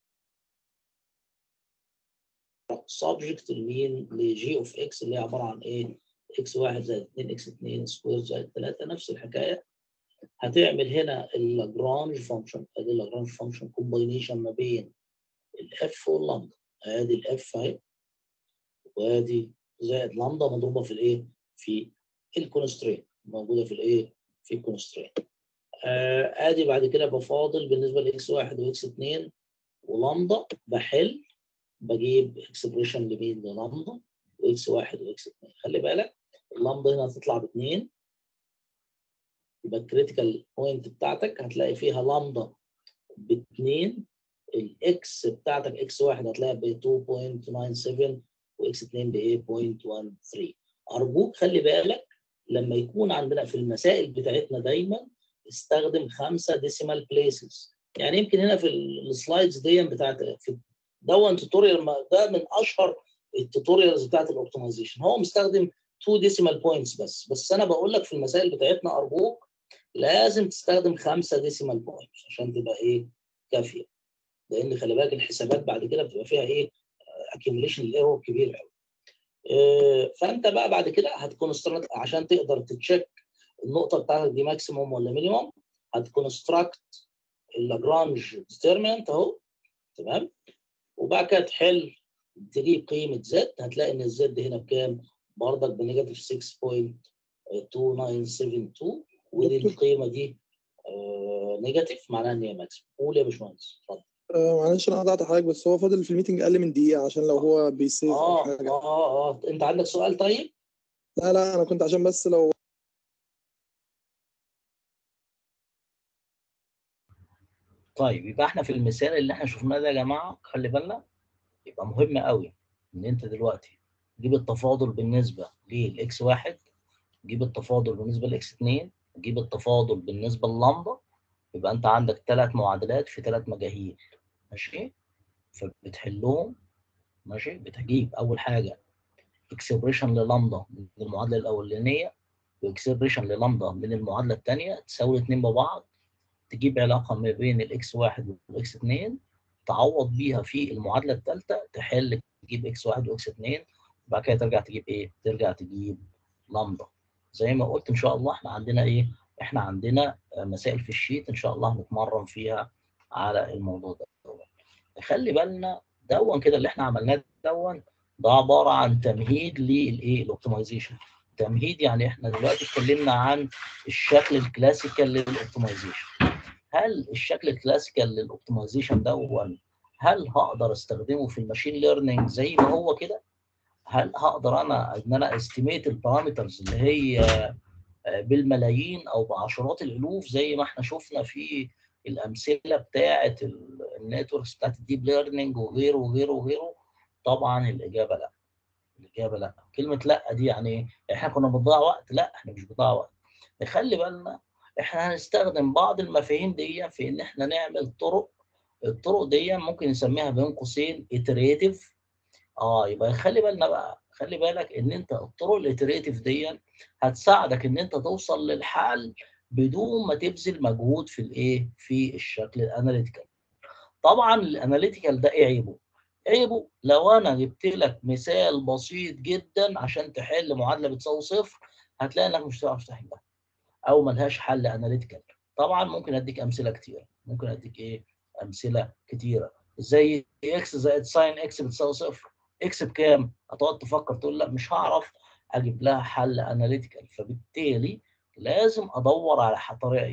subject لمين لجي اوف اكس اللي هي عبارة عن ايه؟ اكس واحد زائد 2 اكس 2 سكوير زائد 3 نفس الحكاية هتعمل هنا اللاجرانج فانكشن ادي اللاجرانج فانكشن كومباينيشن ما بين الاف واللامدا ادي الاف اهي وادي زائد لامدا مضروبه في الايه؟ في الكونسترين موجوده في الايه؟ في الكونسترين. آه ادي بعد كده بفاضل بالنسبه لاكس 1 واكس 2 ولامدا بحل بجيب اكسبريشن لمين؟ للامدا واكس 1 واكس 2 خلي بالك اللامدا هنا هتطلع ب 2 يبقى الكريتيكال بوينت بتاعتك هتلاقي فيها لامدا ب 2 الاكس بتاعتك اكس 1 هتلاقيها ب 2.97 واكس 2 ب 8.13 ارجوك خلي بالك لما يكون عندنا في المسائل بتاعتنا دايما استخدم خمسه ديسيمال بليسز يعني يمكن هنا في السلايدز دي بتاعت في دون توتوريال ده من اشهر التوتوريالز بتاعت الاوبتمايزيشن هو مستخدم 2 ديسيمال بوينتس بس بس انا بقول لك في المسائل بتاعتنا ارجوك لازم تستخدم خمسه ديسيمال بوينتس عشان تبقى ايه كافيه لان خلي بالك الحسابات بعد كده بتبقى فيها ايه اكيوميليشن الايرور كبير قوي فانت بقى بعد كده هتكونستراكت عشان تقدر تتشيك النقطه بتاعتك دي ماكسيموم ولا مينيموم هتكونستراكت اللاجرانج ديترمينانت اهو تمام وبعد كده تحل تجيب قيمه زد هتلاقي ان الزد هنا بكام؟ برضك بنيجاتيف 6.2972 ودي القيمه دي آه نيجاتيف معناها ان هي ماكسيموم قول يا باشمهندس اتفضل آه معلش انا قطعت حضرتك بس هو فاضل في الميتنج اقل من دقيقه عشان لو هو بيسيف او اه حاجه اه اه انت عندك سؤال طيب؟ لا لا انا كنت عشان بس لو طيب يبقى احنا في المثال اللي احنا شفناه ده يا جماعه خلي بالنا يبقى مهم قوي ان انت دلوقتي تجيب التفاضل بالنسبه للاكس واحد تجيب التفاضل بالنسبه لاكس 2 تجيب التفاضل بالنسبه للامدا يبقى انت عندك ثلاث معادلات في ثلاث مجاهيل ماشي فبتحلهم ماشي بتجيب اول حاجه اكسبريشن للامدا من المعادله الاولانيه واكسبريشن للامدا من المعادله الثانيه تساوي الاثنين ببعض تجيب علاقه ما بين الاكس واحد والاكس 2 تعوض بيها في المعادله الثالثه تحل تجيب اكس واحد واكس 2 وبعد كده ترجع تجيب ايه؟ ترجع تجيب لامدا زي ما قلت ان شاء الله احنا عندنا ايه؟ احنا عندنا مسائل في الشيت ان شاء الله هنتمرن فيها على الموضوع ده خلي بالنا دون كده اللي احنا عملناه دون ده عباره عن تمهيد للايه؟ الاوبتمايزيشن تمهيد يعني احنا دلوقتي اتكلمنا عن الشكل الكلاسيكال للاوبتمايزيشن هل الشكل الكلاسيكال للاوبتمايزيشن دون هل هقدر استخدمه في الماشين ليرنينج زي ما هو كده؟ هل هقدر انا ان انا استيميت البارامترز اللي هي بالملايين او بعشرات الالوف زي ما احنا شفنا في الامثله بتاعه النتوركس بتاعه الديب ليرنينج وغيره وغيره وغيره طبعا الاجابه لا الاجابه لا كلمه لا دي يعني ايه احنا كنا بنضيع وقت لا احنا مش بنضيع وقت نخلي بالنا احنا هنستخدم بعض المفاهيم دي في ان احنا نعمل طرق الطرق دي ممكن نسميها بين قوسين iterative اه يبقى خلي بالنا بقى خلي بالك ان انت الطرق الاتريتيف دي هتساعدك ان انت توصل للحل بدون ما تبذل مجهود في الايه في الشكل الاناليتيكال طبعا الاناليتيكال ده ايه عيبه عيبه لو انا جبت لك مثال بسيط جدا عشان تحل معادله بتساوي صفر هتلاقي انك مش هتعرف تحلها او ملهاش حل اناليتيكال طبعا ممكن اديك امثله كتيره ممكن اديك ايه امثله كتيره زي اكس زائد ساين اكس بتساوي صفر اكس بكام؟ هتقعد تفكر تقول لا مش هعرف اجيب لها حل اناليتيكال فبالتالي لازم ادور على طريقه ايه؟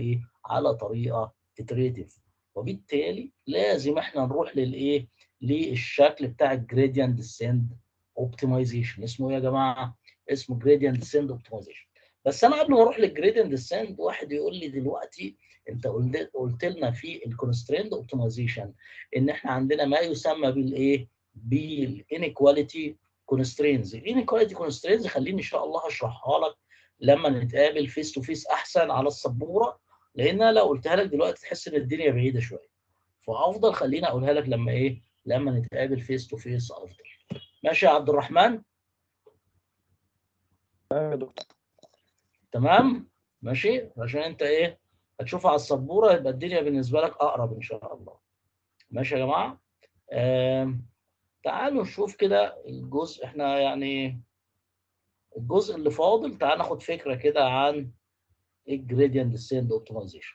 على طريقه اتريتيف وبالتالي لازم احنا نروح للايه للشكل بتاع الجريدينت ديسند اوبتمايزيشن اسمه ايه يا جماعه اسمه جريدينت ديسند اوبتمايزيشن بس انا قبل ما اروح للجريدينت ديسند واحد يقول لي دلوقتي انت قلت قلت لنا في الكونستريند اوبتمايزيشن ان احنا عندنا ما يسمى بالايه بالانيكواليتي كونسترينز الانيكواليتي كونسترينز خليني ان شاء الله هشرحها لك لما نتقابل فيس تو فيس احسن على السبوره لان انا لو قلتها لك دلوقتي تحس ان الدنيا بعيده شويه فافضل خليني اقولها لك لما ايه لما نتقابل فيس تو فيس افضل ماشي يا عبد الرحمن تمام يا دكتور تمام ماشي عشان انت ايه هتشوفها على السبوره يبقى الدنيا بالنسبه لك اقرب ان شاء الله ماشي يا جماعه آم، تعالوا نشوف كده الجزء احنا يعني الجزء اللي فاضل تعال ناخد فكره كده عن الجريدينت ديسند اوبتمايزيشن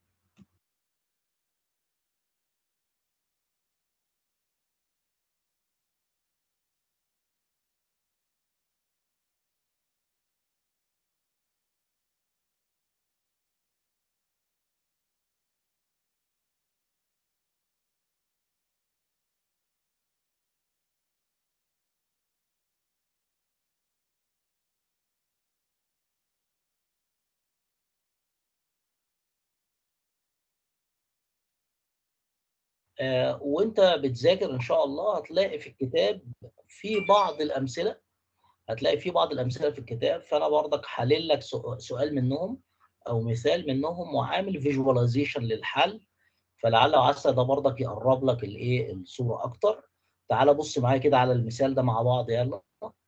آه، وانت بتذاكر ان شاء الله هتلاقي في الكتاب في بعض الامثله هتلاقي في بعض الامثله في الكتاب فانا برضك حلل لك سؤ- سؤال منهم او مثال منهم وعامل فيجواليزيشن للحل فلعل وعسى ده برضك يقرب لك الايه الصوره اكتر تعال بص معايا كده على المثال ده مع بعض يلا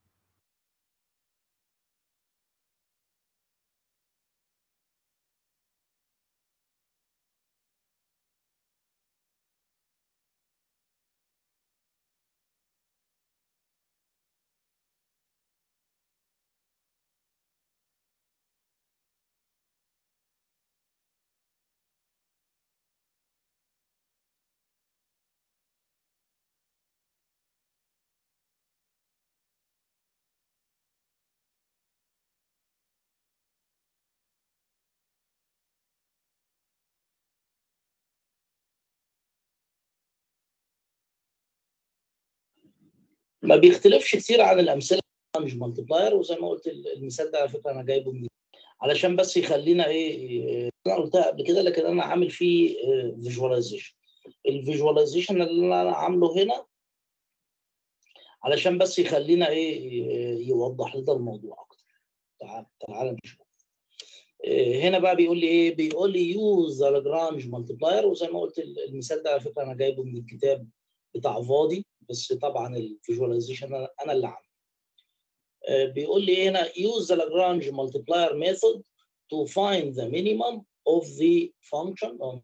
ما بيختلفش كتير عن الامثله مش مالتبلاير وزي ما قلت المثال ده على فكره انا جايبه من علشان بس يخلينا ايه انا قلتها قبل كده لكن انا عامل فيه فيجواليزيشن الفيجواليزيشن اللي انا عامله هنا علشان بس يخلينا ايه يوضح لنا الموضوع اكتر تعال تعال نشوف إيه، هنا بقى بيقول لي ايه بيقول لي يوز لاجرانج مالتبلاير وزي ما قلت المثال ده على فكره انا جايبه من الكتاب بتاع فاضي بس طبعا الفيجواليزيشن انا أنا اللي عامله آه، بيقول لي هنا use the Lagrange multiplier method to find the minimum of the function on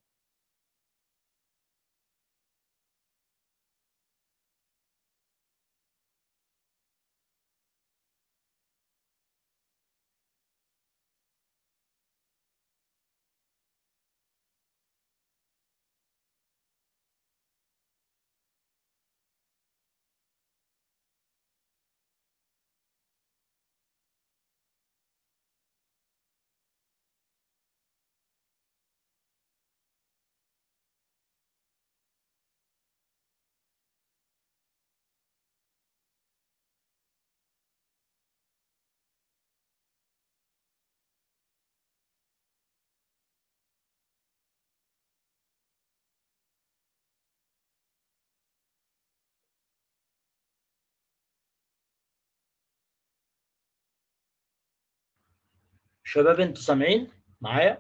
شباب انتوا سامعين معايا؟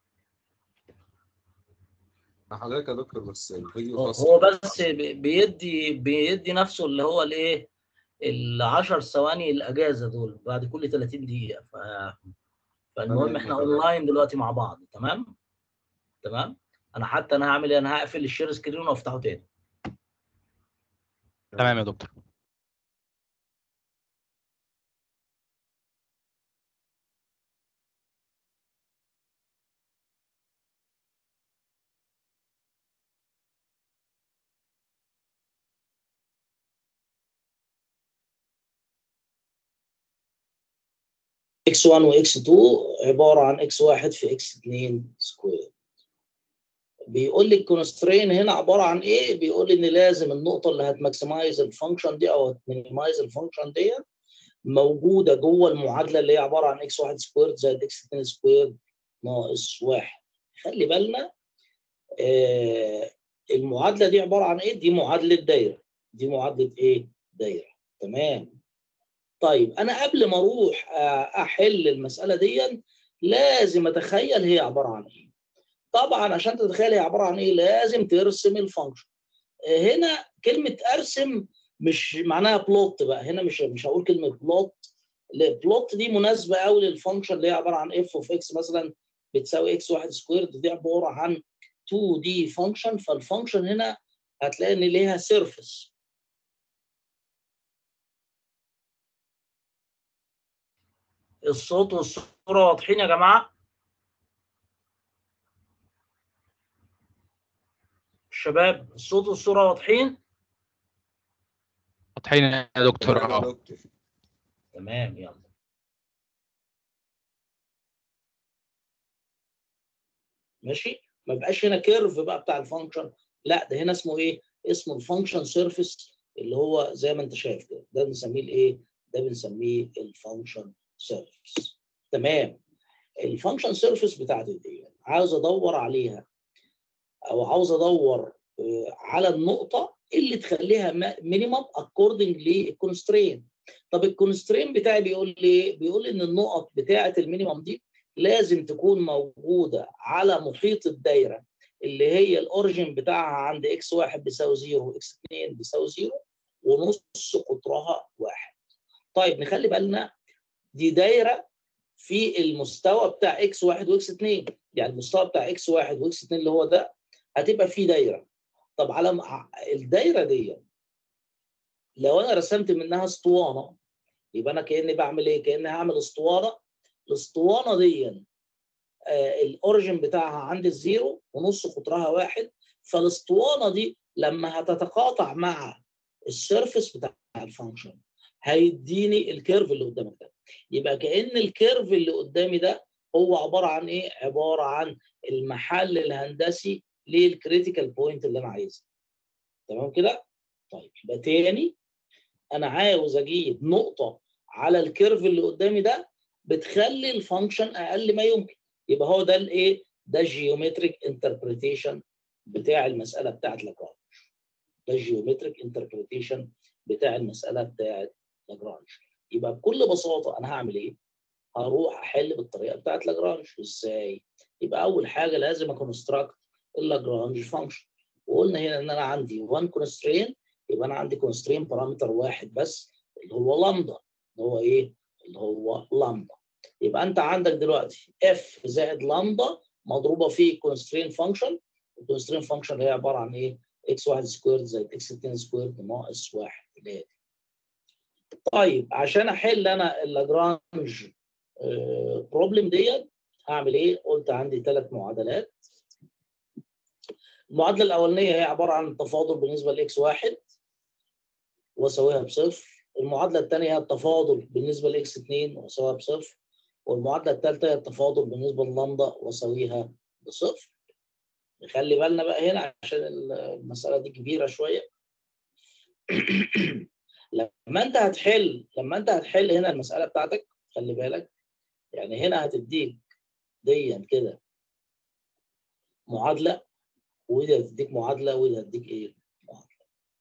حضرتك يا دكتور بس الفيديو هو فصل هو بس بي- بيدي بيدي نفسه اللي هو الايه ال 10 ثواني الاجازه دول بعد كل 30 دقيقه ف... فالمهم احنا اونلاين دلوقتي مع بعض تمام تمام انا حتى انا هعمل ايه انا هقفل الشير سكرين وافتحه تاني تمام يا دكتور x1 و x2 عباره عن x1 في x2 سكوير بيقول لي الكونسترين هنا عباره عن ايه؟ بيقول لي ان لازم النقطه اللي هتماكسمايز الفانكشن دي او هتمينيمايز الفانكشن دي موجوده جوه المعادله اللي هي عباره عن اكس 1 سكوير زائد اكس 2 سكوير ناقص 1 خلي بالنا آه المعادله دي عباره عن ايه؟ دي معادله دايره دي معادله ايه؟ دايره تمام طيب انا قبل ما اروح آه، احل المساله دي لازم اتخيل هي عباره عن ايه طبعا عشان تتخيل هي عباره عن ايه لازم ترسم الفانكشن آه، هنا كلمه ارسم مش معناها بلوت بقى هنا مش مش هقول كلمه بلوت البلوت دي مناسبه قوي للفانكشن اللي هي عباره عن اف اوف اكس مثلا بتساوي اكس واحد سكوير دي عباره عن 2 دي فانكشن فالفانكشن هنا هتلاقي ان ليها سيرفيس الصوت والصوره واضحين يا جماعه شباب الصوت والصوره واضحين واضحين يا دكتور تمام يا اه دكتور تمام يلا ماشي ما بقاش هنا كيرف بقى بتاع الفانكشن لا ده هنا اسمه ايه اسمه الفانكشن سيرفيس اللي هو زي ما انت شايف كده ده بنسميه الايه ده بنسميه الفانكشن سيرفيس تمام الفانكشن سيرفيس بتاعتي دي عاوز ادور عليها او عاوز ادور آه، على النقطه اللي تخليها مينيمم اكوردنج للكونسترين طب الكونسترين بتاعي بيقول لي ايه؟ بيقول لي ان النقط بتاعه المينيمم دي لازم تكون موجوده على محيط الدايره اللي هي الاوريجن بتاعها عند اكس 1 بيساوي 0 واكس 2 بيساوي 0 ونص قطرها واحد. طيب نخلي بالنا دي دايره في المستوى بتاع اكس 1 واكس 2 يعني المستوى بتاع اكس 1 واكس 2 اللي هو ده هتبقى فيه دايره. طب على م- الدايره دي لو انا رسمت منها اسطوانه يبقى انا كاني بعمل ايه؟ كاني هعمل اسطوانه الاسطوانه دي آه الاوريجن بتاعها عند الزيرو ونص قطرها واحد فالاسطوانه دي لما هتتقاطع مع السيرفس بتاع الفانكشن هيديني الكيرف اللي قدامك ده يبقى كان الكيرف اللي قدامي ده هو عباره عن ايه؟ عباره عن المحل الهندسي للكريتيكال بوينت اللي انا عايزها تمام كده؟ طيب يبقى تاني انا عاوز اجيب نقطه على الكيرف اللي قدامي ده بتخلي الفانكشن اقل ما يمكن يبقى هو ده الايه ده الجيومتريك انتربريتيشن بتاع المساله بتاعت لاجرانج ده الجيومتريك انتربريتيشن بتاع المساله بتاعت لاجرانج يبقى بكل بساطه انا هعمل ايه هروح احل بالطريقه بتاعت لاجرانج ازاي يبقى اول حاجه لازم اكونستراكت اللاجرانج فانكشن وقلنا هنا ان انا عندي 1 كونسترين يبقى انا عندي كونسترين بارامتر واحد بس اللي هو لامدا اللي هو ايه اللي هو لامدا يبقى انت عندك دلوقتي اف زائد لامدا مضروبه في كونسترين فانكشن الكونسترين فانكشن هي عباره عن ايه اكس 1 سكوير زائد اكس 2 سكوير ناقص 1 اللي هي دي. طيب عشان احل انا اللاجرانج بروبلم ديت هعمل ايه قلت عندي ثلاث معادلات المعادله الاولانيه هي عباره عن التفاضل بالنسبه لاكس 1 واساويها بصفر المعادله الثانيه هي التفاضل بالنسبه لاكس 2 واساويها بصفر والمعادله الثالثه هي التفاضل بالنسبه للامدا واساويها بصفر نخلي بالنا بقى هنا عشان المساله دي كبيره شويه لما انت هتحل لما انت هتحل هنا المساله بتاعتك خلي بالك يعني هنا هتديك ديا كده معادله ودي هتديك معادله ودي هتديك ايه؟ معادله.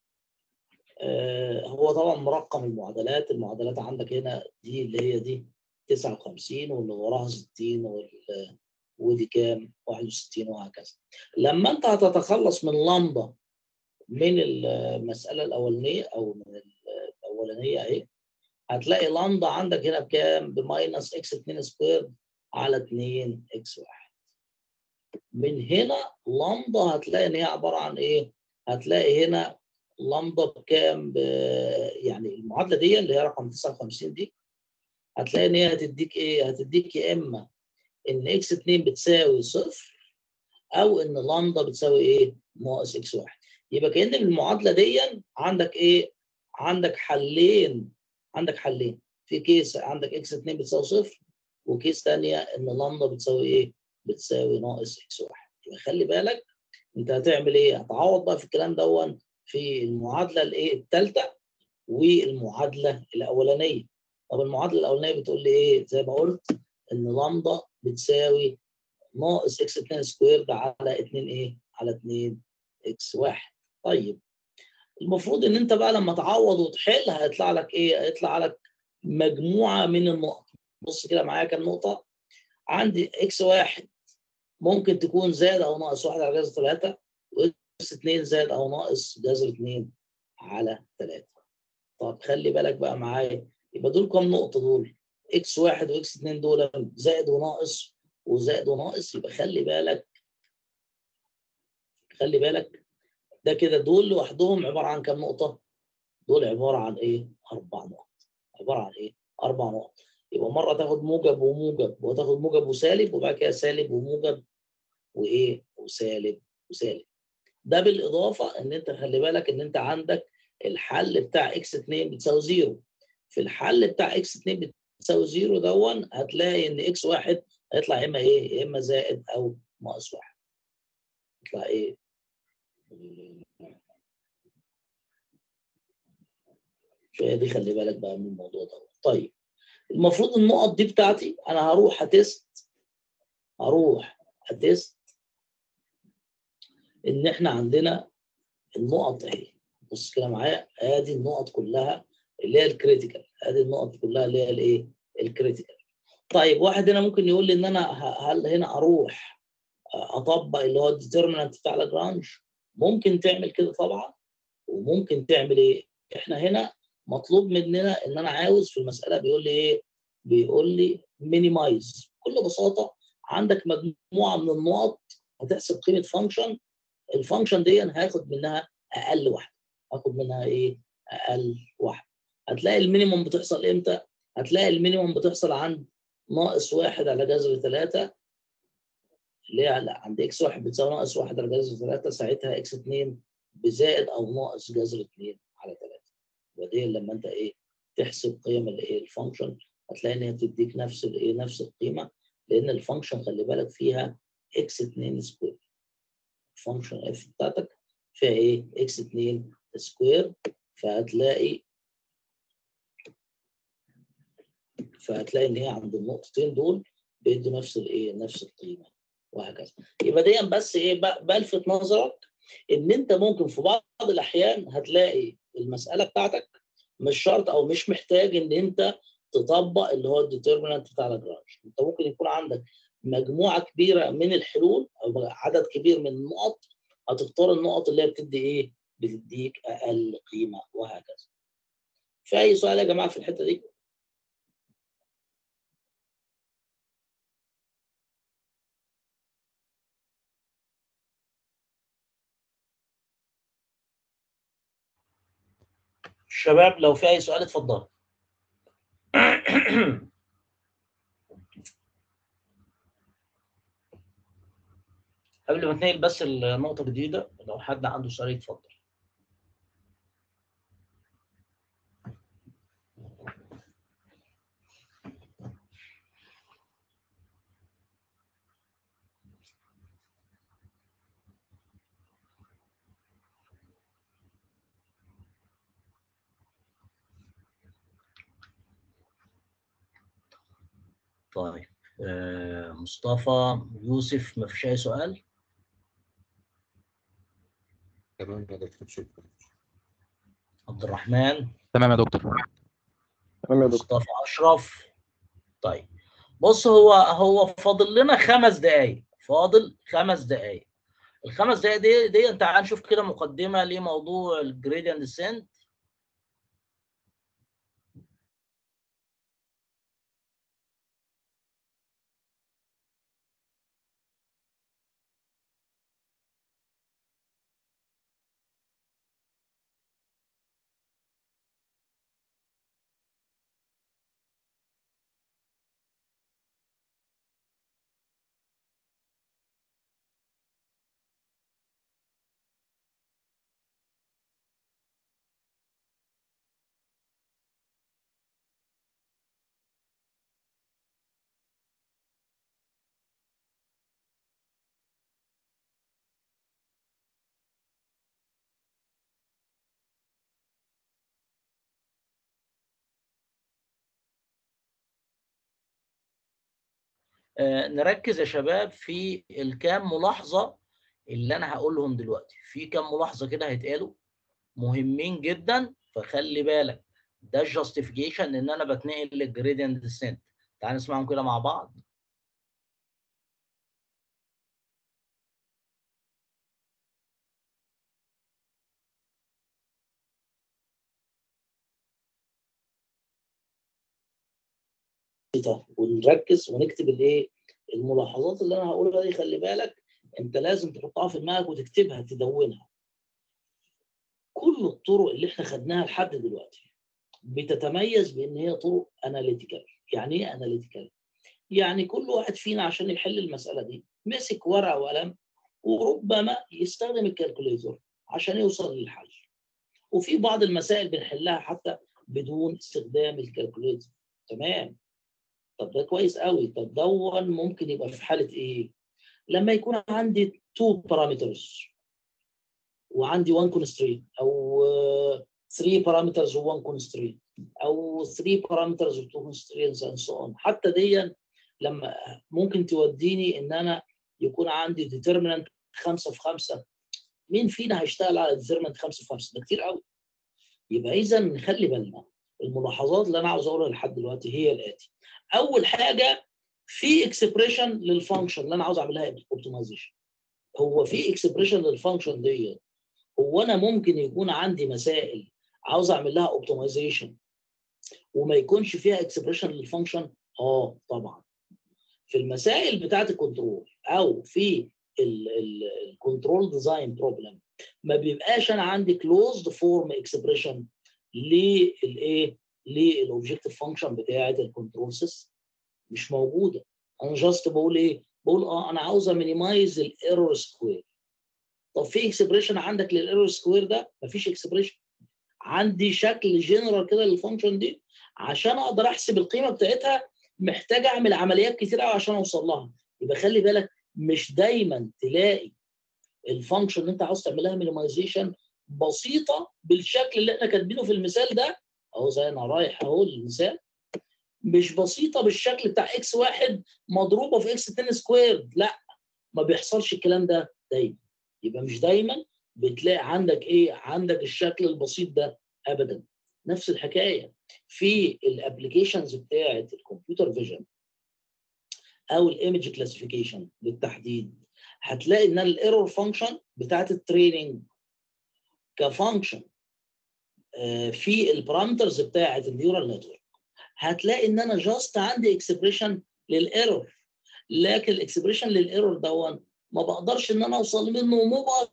آه هو طبعا مرقم المعادلات، المعادلات عندك هنا دي اللي هي دي 59 واللي وراها 60 وال ودي كام؟ 61 وهكذا. لما انت هتتخلص من لمبه من المساله الاولانيه او من الاولانيه اهي هتلاقي لمبه عندك هنا بكام؟ بماينس اكس 2 سكوير على 2 اكس 1. من هنا لمبه هتلاقي ان هي عباره عن ايه؟ هتلاقي هنا لمبه بكام ب... يعني المعادله دي اللي هي رقم 59 دي هتلاقي ان هي هتديك ايه؟ هتديك يا اما ان اكس 2 بتساوي صفر او ان لمبه بتساوي ايه؟ ناقص اكس 1 يبقى كان المعادله دي عندك ايه؟ عندك حلين عندك حلين في كيس عندك اكس 2 بتساوي صفر وكيس ثانيه ان لمبه بتساوي ايه؟ بتساوي ناقص اكس 1 يبقى خلي بالك انت هتعمل ايه؟ هتعوض بقى في الكلام دون في المعادله الايه الثالثه والمعادله الاولانيه طب المعادله الاولانيه بتقول لي ايه؟ زي ما قلت ان لامدا بتساوي ناقص اكس 2 سكوير ده على 2 ايه؟ على 2 اكس 1 طيب المفروض ان انت بقى لما تعوض وتحل هيطلع لك ايه؟ هيطلع لك مجموعه من النقط بص كده معايا كام نقطه عندي اكس 1 ممكن تكون زائد او ناقص 1 على جذر 3 واكس 2 زائد او ناقص جذر 2 على 3 طب خلي بالك بقى معايا يبقى دول كام نقطه دول؟ اكس 1 واكس 2 دول زائد وناقص وزائد وناقص يبقى خلي بالك خلي بالك ده كده دول لوحدهم عباره عن كام نقطه؟ دول عباره عن ايه؟ اربع نقط عباره عن ايه؟ اربع نقط يبقى مره تاخد موجب وموجب وتاخد موجب وسالب وبعد كده سالب وموجب وايه؟ وسالب وسالب ده بالاضافه ان انت خلي بالك ان انت عندك الحل بتاع اكس 2 بتساوي زيرو في الحل بتاع اكس 2 بتساوي زيرو دون هتلاقي ان اكس 1 هيطلع يا اما ايه؟ يا اما زائد او ناقص واحد يطلع ايه؟ شويه دي خلي بالك بقى من الموضوع ده طيب المفروض النقط دي بتاعتي انا هروح هتست هروح هتست ان احنا عندنا النقط اهي بص كده معايا ادي النقط كلها اللي هي الكريتيكال ادي النقط كلها اللي هي الايه الكريتيكال طيب واحد هنا ممكن يقول لي ان انا هل هنا اروح اطبق اللي هو الديترمينانت بتاع لاجرانج ممكن تعمل كده طبعا وممكن تعمل ايه احنا هنا مطلوب مننا ان انا عاوز في المساله بيقول لي ايه بيقول لي مينيمايز بكل بساطه عندك مجموعه من النقط هتحسب قيمه فانكشن الفانكشن دي هاخد منها اقل واحده هاخد منها ايه اقل واحده هتلاقي المينيموم بتحصل امتى هتلاقي المينيموم بتحصل عند ناقص واحد على جذر ثلاثة اللي هي عند اكس واحد بتساوي ناقص واحد على جذر ثلاثة ساعتها اكس اتنين بزائد او ناقص جذر اتنين على ثلاثة ودي لما انت ايه تحسب قيم الايه الفانكشن هتلاقي ان هي بتديك نفس الايه نفس القيمه لان الفانكشن خلي بالك فيها اكس 2 سكوير الفانكشن اف بتاعتك فيها ايه اكس 2 سكوير فهتلاقي فهتلاقي ان هي عند النقطتين دول بيدوا نفس الايه نفس القيمه وهكذا يبقى دي بس ايه بلفت نظرك ان انت ممكن في بعض الاحيان هتلاقي المساله بتاعتك مش شرط او مش محتاج ان انت تطبق اللي هو الديترمينانت بتاع لاجرانج انت ممكن يكون عندك مجموعه كبيره من الحلول او عدد كبير من النقط هتختار النقط اللي هي بتدي ايه بتديك اقل قيمه وهكذا في اي سؤال يا جماعه في الحته دي الشباب لو في اي سؤال اتفضلوا قبل ما تنقل بس النقطة الجديدة لو حد عنده سؤال يتفضل طيب آه مصطفى يوسف ما فيش اي سؤال تمام يا دكتور شكرا عبد الرحمن تمام يا دكتور تمام يا دكتور مصطفى اشرف طيب بص هو هو فاضل لنا خمس دقايق فاضل خمس دقايق الخمس دقايق دي دي انت تعال نشوف كده مقدمه لموضوع الجريدينت ديسنت آه، نركز يا شباب في الكام ملاحظه اللي انا هقولهم دلوقتي في كام ملاحظه كده هيتقالوا مهمين جدا فخلي بالك ده الجاستيفيكيشن ان انا بتنقل للجريدينت ديسنت تعال نسمعهم كده مع بعض بسيطة ونركز ونكتب الايه الملاحظات اللي انا هقولها دي خلي بالك انت لازم تحطها في دماغك وتكتبها تدونها كل الطرق اللي احنا خدناها لحد دلوقتي بتتميز بان هي طرق اناليتيكال يعني ايه اناليتيكال يعني كل واحد فينا عشان يحل المساله دي مسك ورقه وقلم وربما يستخدم الكالكوليتر عشان يوصل للحل وفي بعض المسائل بنحلها حتى بدون استخدام الكالكوليتر تمام طب ده كويس قوي طب دون ممكن يبقى في حاله ايه لما يكون عندي تو بارامترز وعندي 1 كونسترينت او 3 بارامترز و1 كونسترينت او 3 بارامترز و2 كونسترينتس اند سو اون حتى دي لما ممكن توديني ان انا يكون عندي ديترمينانت 5 في 5 مين فينا هيشتغل على ديترمينانت 5 في 5 ده كتير قوي يبقى اذا نخلي بالنا الملاحظات اللي انا عاوز اقولها لحد دلوقتي هي الاتي اول حاجه في اكسبريشن للفانكشن اللي انا عاوز اعملها اوبتمايزيشن هو في اكسبريشن للفانكشن دي هو انا ممكن يكون عندي مسائل عاوز اعمل لها اوبتمايزيشن وما يكونش فيها اكسبريشن للفانكشن اه طبعا في المسائل بتاعه الكنترول او في الكنترول ديزاين بروبلم ما بيبقاش انا عندي كلوزد فورم اكسبريشن للايه للاوبجكتيف فانكشن بتاعه الكنترول سيستم مش موجوده انا جاست بقول ايه بقول اه انا عاوز امينيمايز الايرور سكوير طب في اكسبريشن عندك للايرور سكوير ده مفيش اكسبريشن عندي شكل جنرال كده للفانكشن دي عشان اقدر احسب القيمه بتاعتها محتاج اعمل عمليات كتير قوي عشان اوصل لها يبقى خلي بالك مش دايما تلاقي الفانكشن اللي انت عاوز تعملها مينيمايزيشن بسيطه بالشكل اللي احنا كاتبينه في المثال ده اهو زي انا رايح اهو المثال مش بسيطه بالشكل بتاع اكس واحد مضروبه في اكس 2 سكوير لا ما بيحصلش الكلام ده دايما يبقى مش دايما بتلاقي عندك ايه عندك الشكل البسيط ده ابدا نفس الحكايه في الابلكيشنز بتاعه الكمبيوتر فيجن او الايمج كلاسيفيكيشن بالتحديد هتلاقي ان الايرور فانكشن بتاعه التريننج كفانكشن في البارامترز بتاعه النيورال نتورك هتلاقي ان انا جاست عندي اكسبريشن للايرور لكن الاكسبريشن للايرور دون ما بقدرش ان انا اوصل منه وما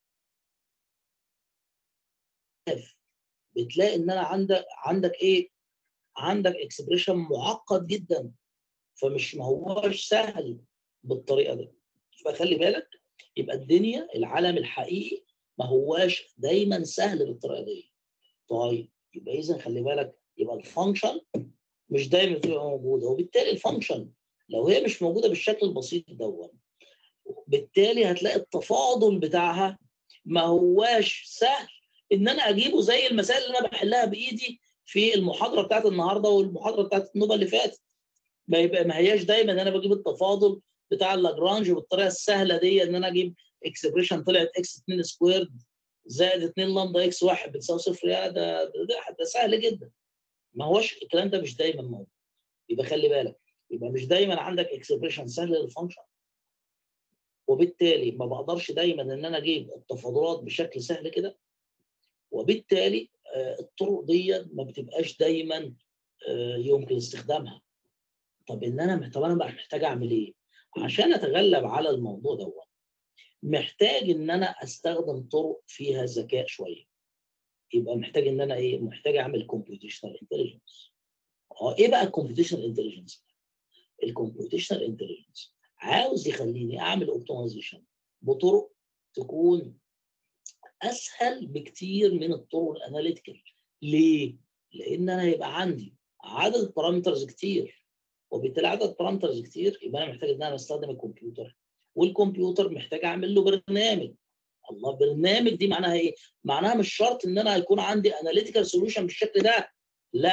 بتلاقي ان انا عندك عندك ايه عندك اكسبريشن معقد جدا فمش ما هوش سهل بالطريقه دي فخلي بالك يبقى الدنيا العالم الحقيقي ما هواش دايما سهل بالطريقه دي طيب يبقى اذا خلي بالك يبقى الفانكشن مش دايما بتبقى موجوده وبالتالي الفانكشن لو هي مش موجوده بالشكل البسيط دوت بالتالي هتلاقي التفاضل بتاعها ما هواش سهل ان انا اجيبه زي المسائل اللي انا بحلها بايدي في المحاضره بتاعت النهارده والمحاضره بتاعت النوبه اللي فاتت ما يبقى ما هياش دايما ان انا بجيب التفاضل بتاع اللاجرانج بالطريقه السهله دي ان انا اجيب اكسبريشن طلعت اكس 2 سكويرد زائد 2 لامدا اكس 1 بتساوي صفر يا ده ده, ده, ده سهل جدا ما هوش الكلام ده مش دايما موجود يبقى خلي بالك يبقى مش دايما عندك اكسبريشن سهل للفانكشن وبالتالي ما بقدرش دايما ان انا اجيب التفاضلات بشكل سهل كده وبالتالي الطرق دي ما بتبقاش دايما يمكن استخدامها طب ان انا طب انا بقى محتاج اعمل ايه عشان اتغلب على الموضوع دوت محتاج ان انا استخدم طرق فيها ذكاء شويه يبقى محتاج ان انا ايه محتاج اعمل كومبيوتيشنال انتليجنس اه ايه بقى الكومبيوتيشنال انتليجنس الكومبيوتيشنال انتليجنس عاوز يخليني اعمل اوبتمايزيشن بطرق تكون اسهل بكتير من الطرق الاناليتيكال ليه لان انا هيبقى عندي عدد بارامترز كتير وبالتالي عدد بارامترز كتير يبقى انا محتاج ان انا استخدم الكمبيوتر والكمبيوتر محتاج اعمل له برنامج الله برنامج دي معناها ايه معناها مش شرط ان انا هيكون عندي اناليتيكال سوليوشن بالشكل ده لا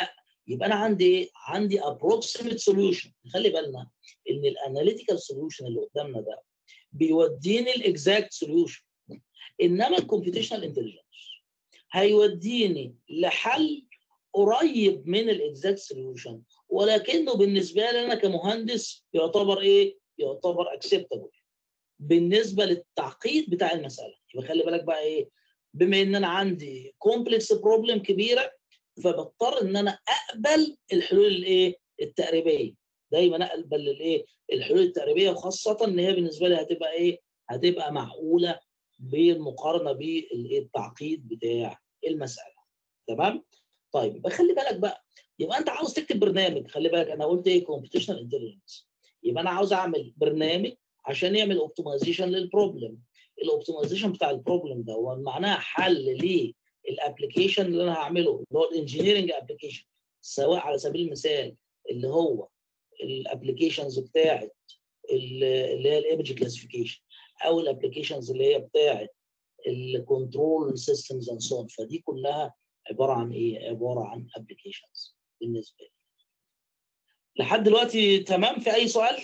يبقى انا عندي ايه عندي approximate solution خلي بالنا ان الاناليتيكال سوليوشن اللي قدامنا ده بيوديني الاكزاكت سوليوشن انما الكمبيوتيشنال انتليجنس هيوديني لحل قريب من الاكزاكت سوليوشن ولكنه بالنسبه لي انا كمهندس يعتبر ايه يعتبر اكسبتابل بالنسبه للتعقيد بتاع المساله يبقى خلي بالك بقى ايه بما ان انا عندي كومبلكس بروبلم كبيره فبضطر ان انا اقبل الحلول الايه التقريبيه دايما اقبل الايه الحلول التقريبيه وخاصه ان هي بالنسبه لي هتبقى ايه هتبقى معقوله بالمقارنه بالتعقيد بتاع المساله تمام طيب يبقى خلي بالك بقى يبقى انت عاوز تكتب برنامج خلي بالك انا قلت ايه كومبيتيشنال انتليجنس يبقى انا عاوز اعمل برنامج عشان يعمل اوبتمايزيشن للبروبلم الاوبتمايزيشن بتاع البروبلم ده هو معناها حل للابلكيشن اللي انا هعمله اللي هو الانجينيرنج ابلكيشن سواء على سبيل المثال اللي هو الابلكيشنز بتاعت اللي هي الايمج كلاسيفيكيشن او الابلكيشنز اللي هي بتاعت الكنترول سيستمز اند سو فدي كلها عباره عن ايه؟ عباره عن ابلكيشنز بالنسبه لي. لحد دلوقتي تمام في اي سؤال؟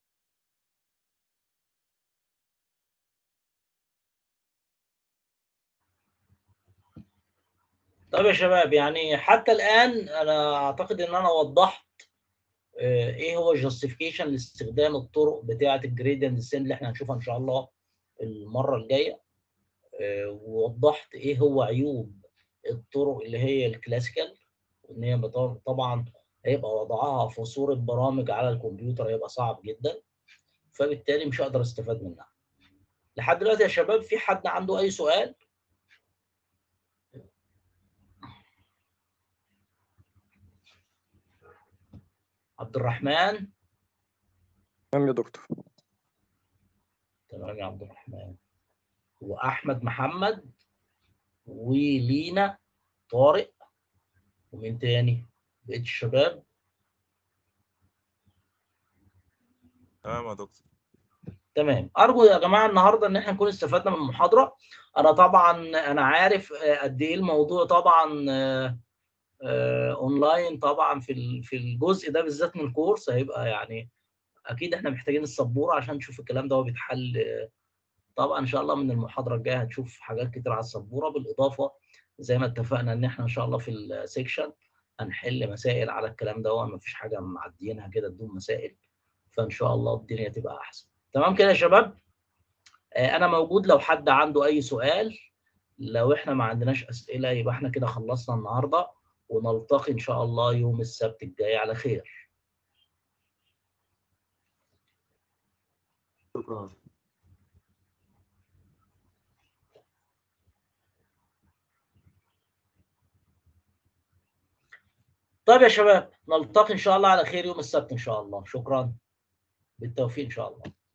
طيب يا شباب يعني حتى الان انا اعتقد ان انا وضحت آه، ايه هو الجاستيفيكيشن لاستخدام الطرق بتاعه الجريدينت ديسنت اللي احنا هنشوفها ان شاء الله المره الجايه آه، ووضحت ايه هو عيوب الطرق اللي هي الكلاسيكال وان هي بط- طبعا هيبقى وضعها في صوره برامج على الكمبيوتر هيبقى صعب جدا فبالتالي مش هقدر استفاد منها لحد دلوقتي يا شباب في حد عنده اي سؤال عبد الرحمن تمام يا دكتور تمام يا عبد الرحمن واحمد محمد ولينا طارق ومين تاني بقيت الشباب تمام يا دكتور تمام ارجو يا جماعه النهارده ان احنا نكون استفدنا من المحاضره انا طبعا انا عارف آه، قد ايه الموضوع طبعا آه، آه، اونلاين طبعا في ال- في الجزء ده بالذات من الكورس هيبقى يعني اكيد احنا محتاجين السبوره عشان نشوف الكلام ده هو بيتحل آه، طبعا ان شاء الله من المحاضره الجايه هتشوف حاجات كتير على السبوره بالاضافه زي ما اتفقنا ان احنا ان شاء الله في السيكشن هنحل مسائل على الكلام ده ما فيش حاجه معديينها كده بدون مسائل فان شاء الله الدنيا تبقى احسن تمام كده يا شباب آه، انا موجود لو حد عنده اي سؤال لو احنا ما عندناش اسئله يبقى احنا كده خلصنا النهارده ونلتقي ان شاء الله يوم السبت الجاي على خير شكرا طيب يا شباب نلتقي ان شاء الله على خير يوم السبت ان شاء الله شكرا بالتوفيق ان شاء الله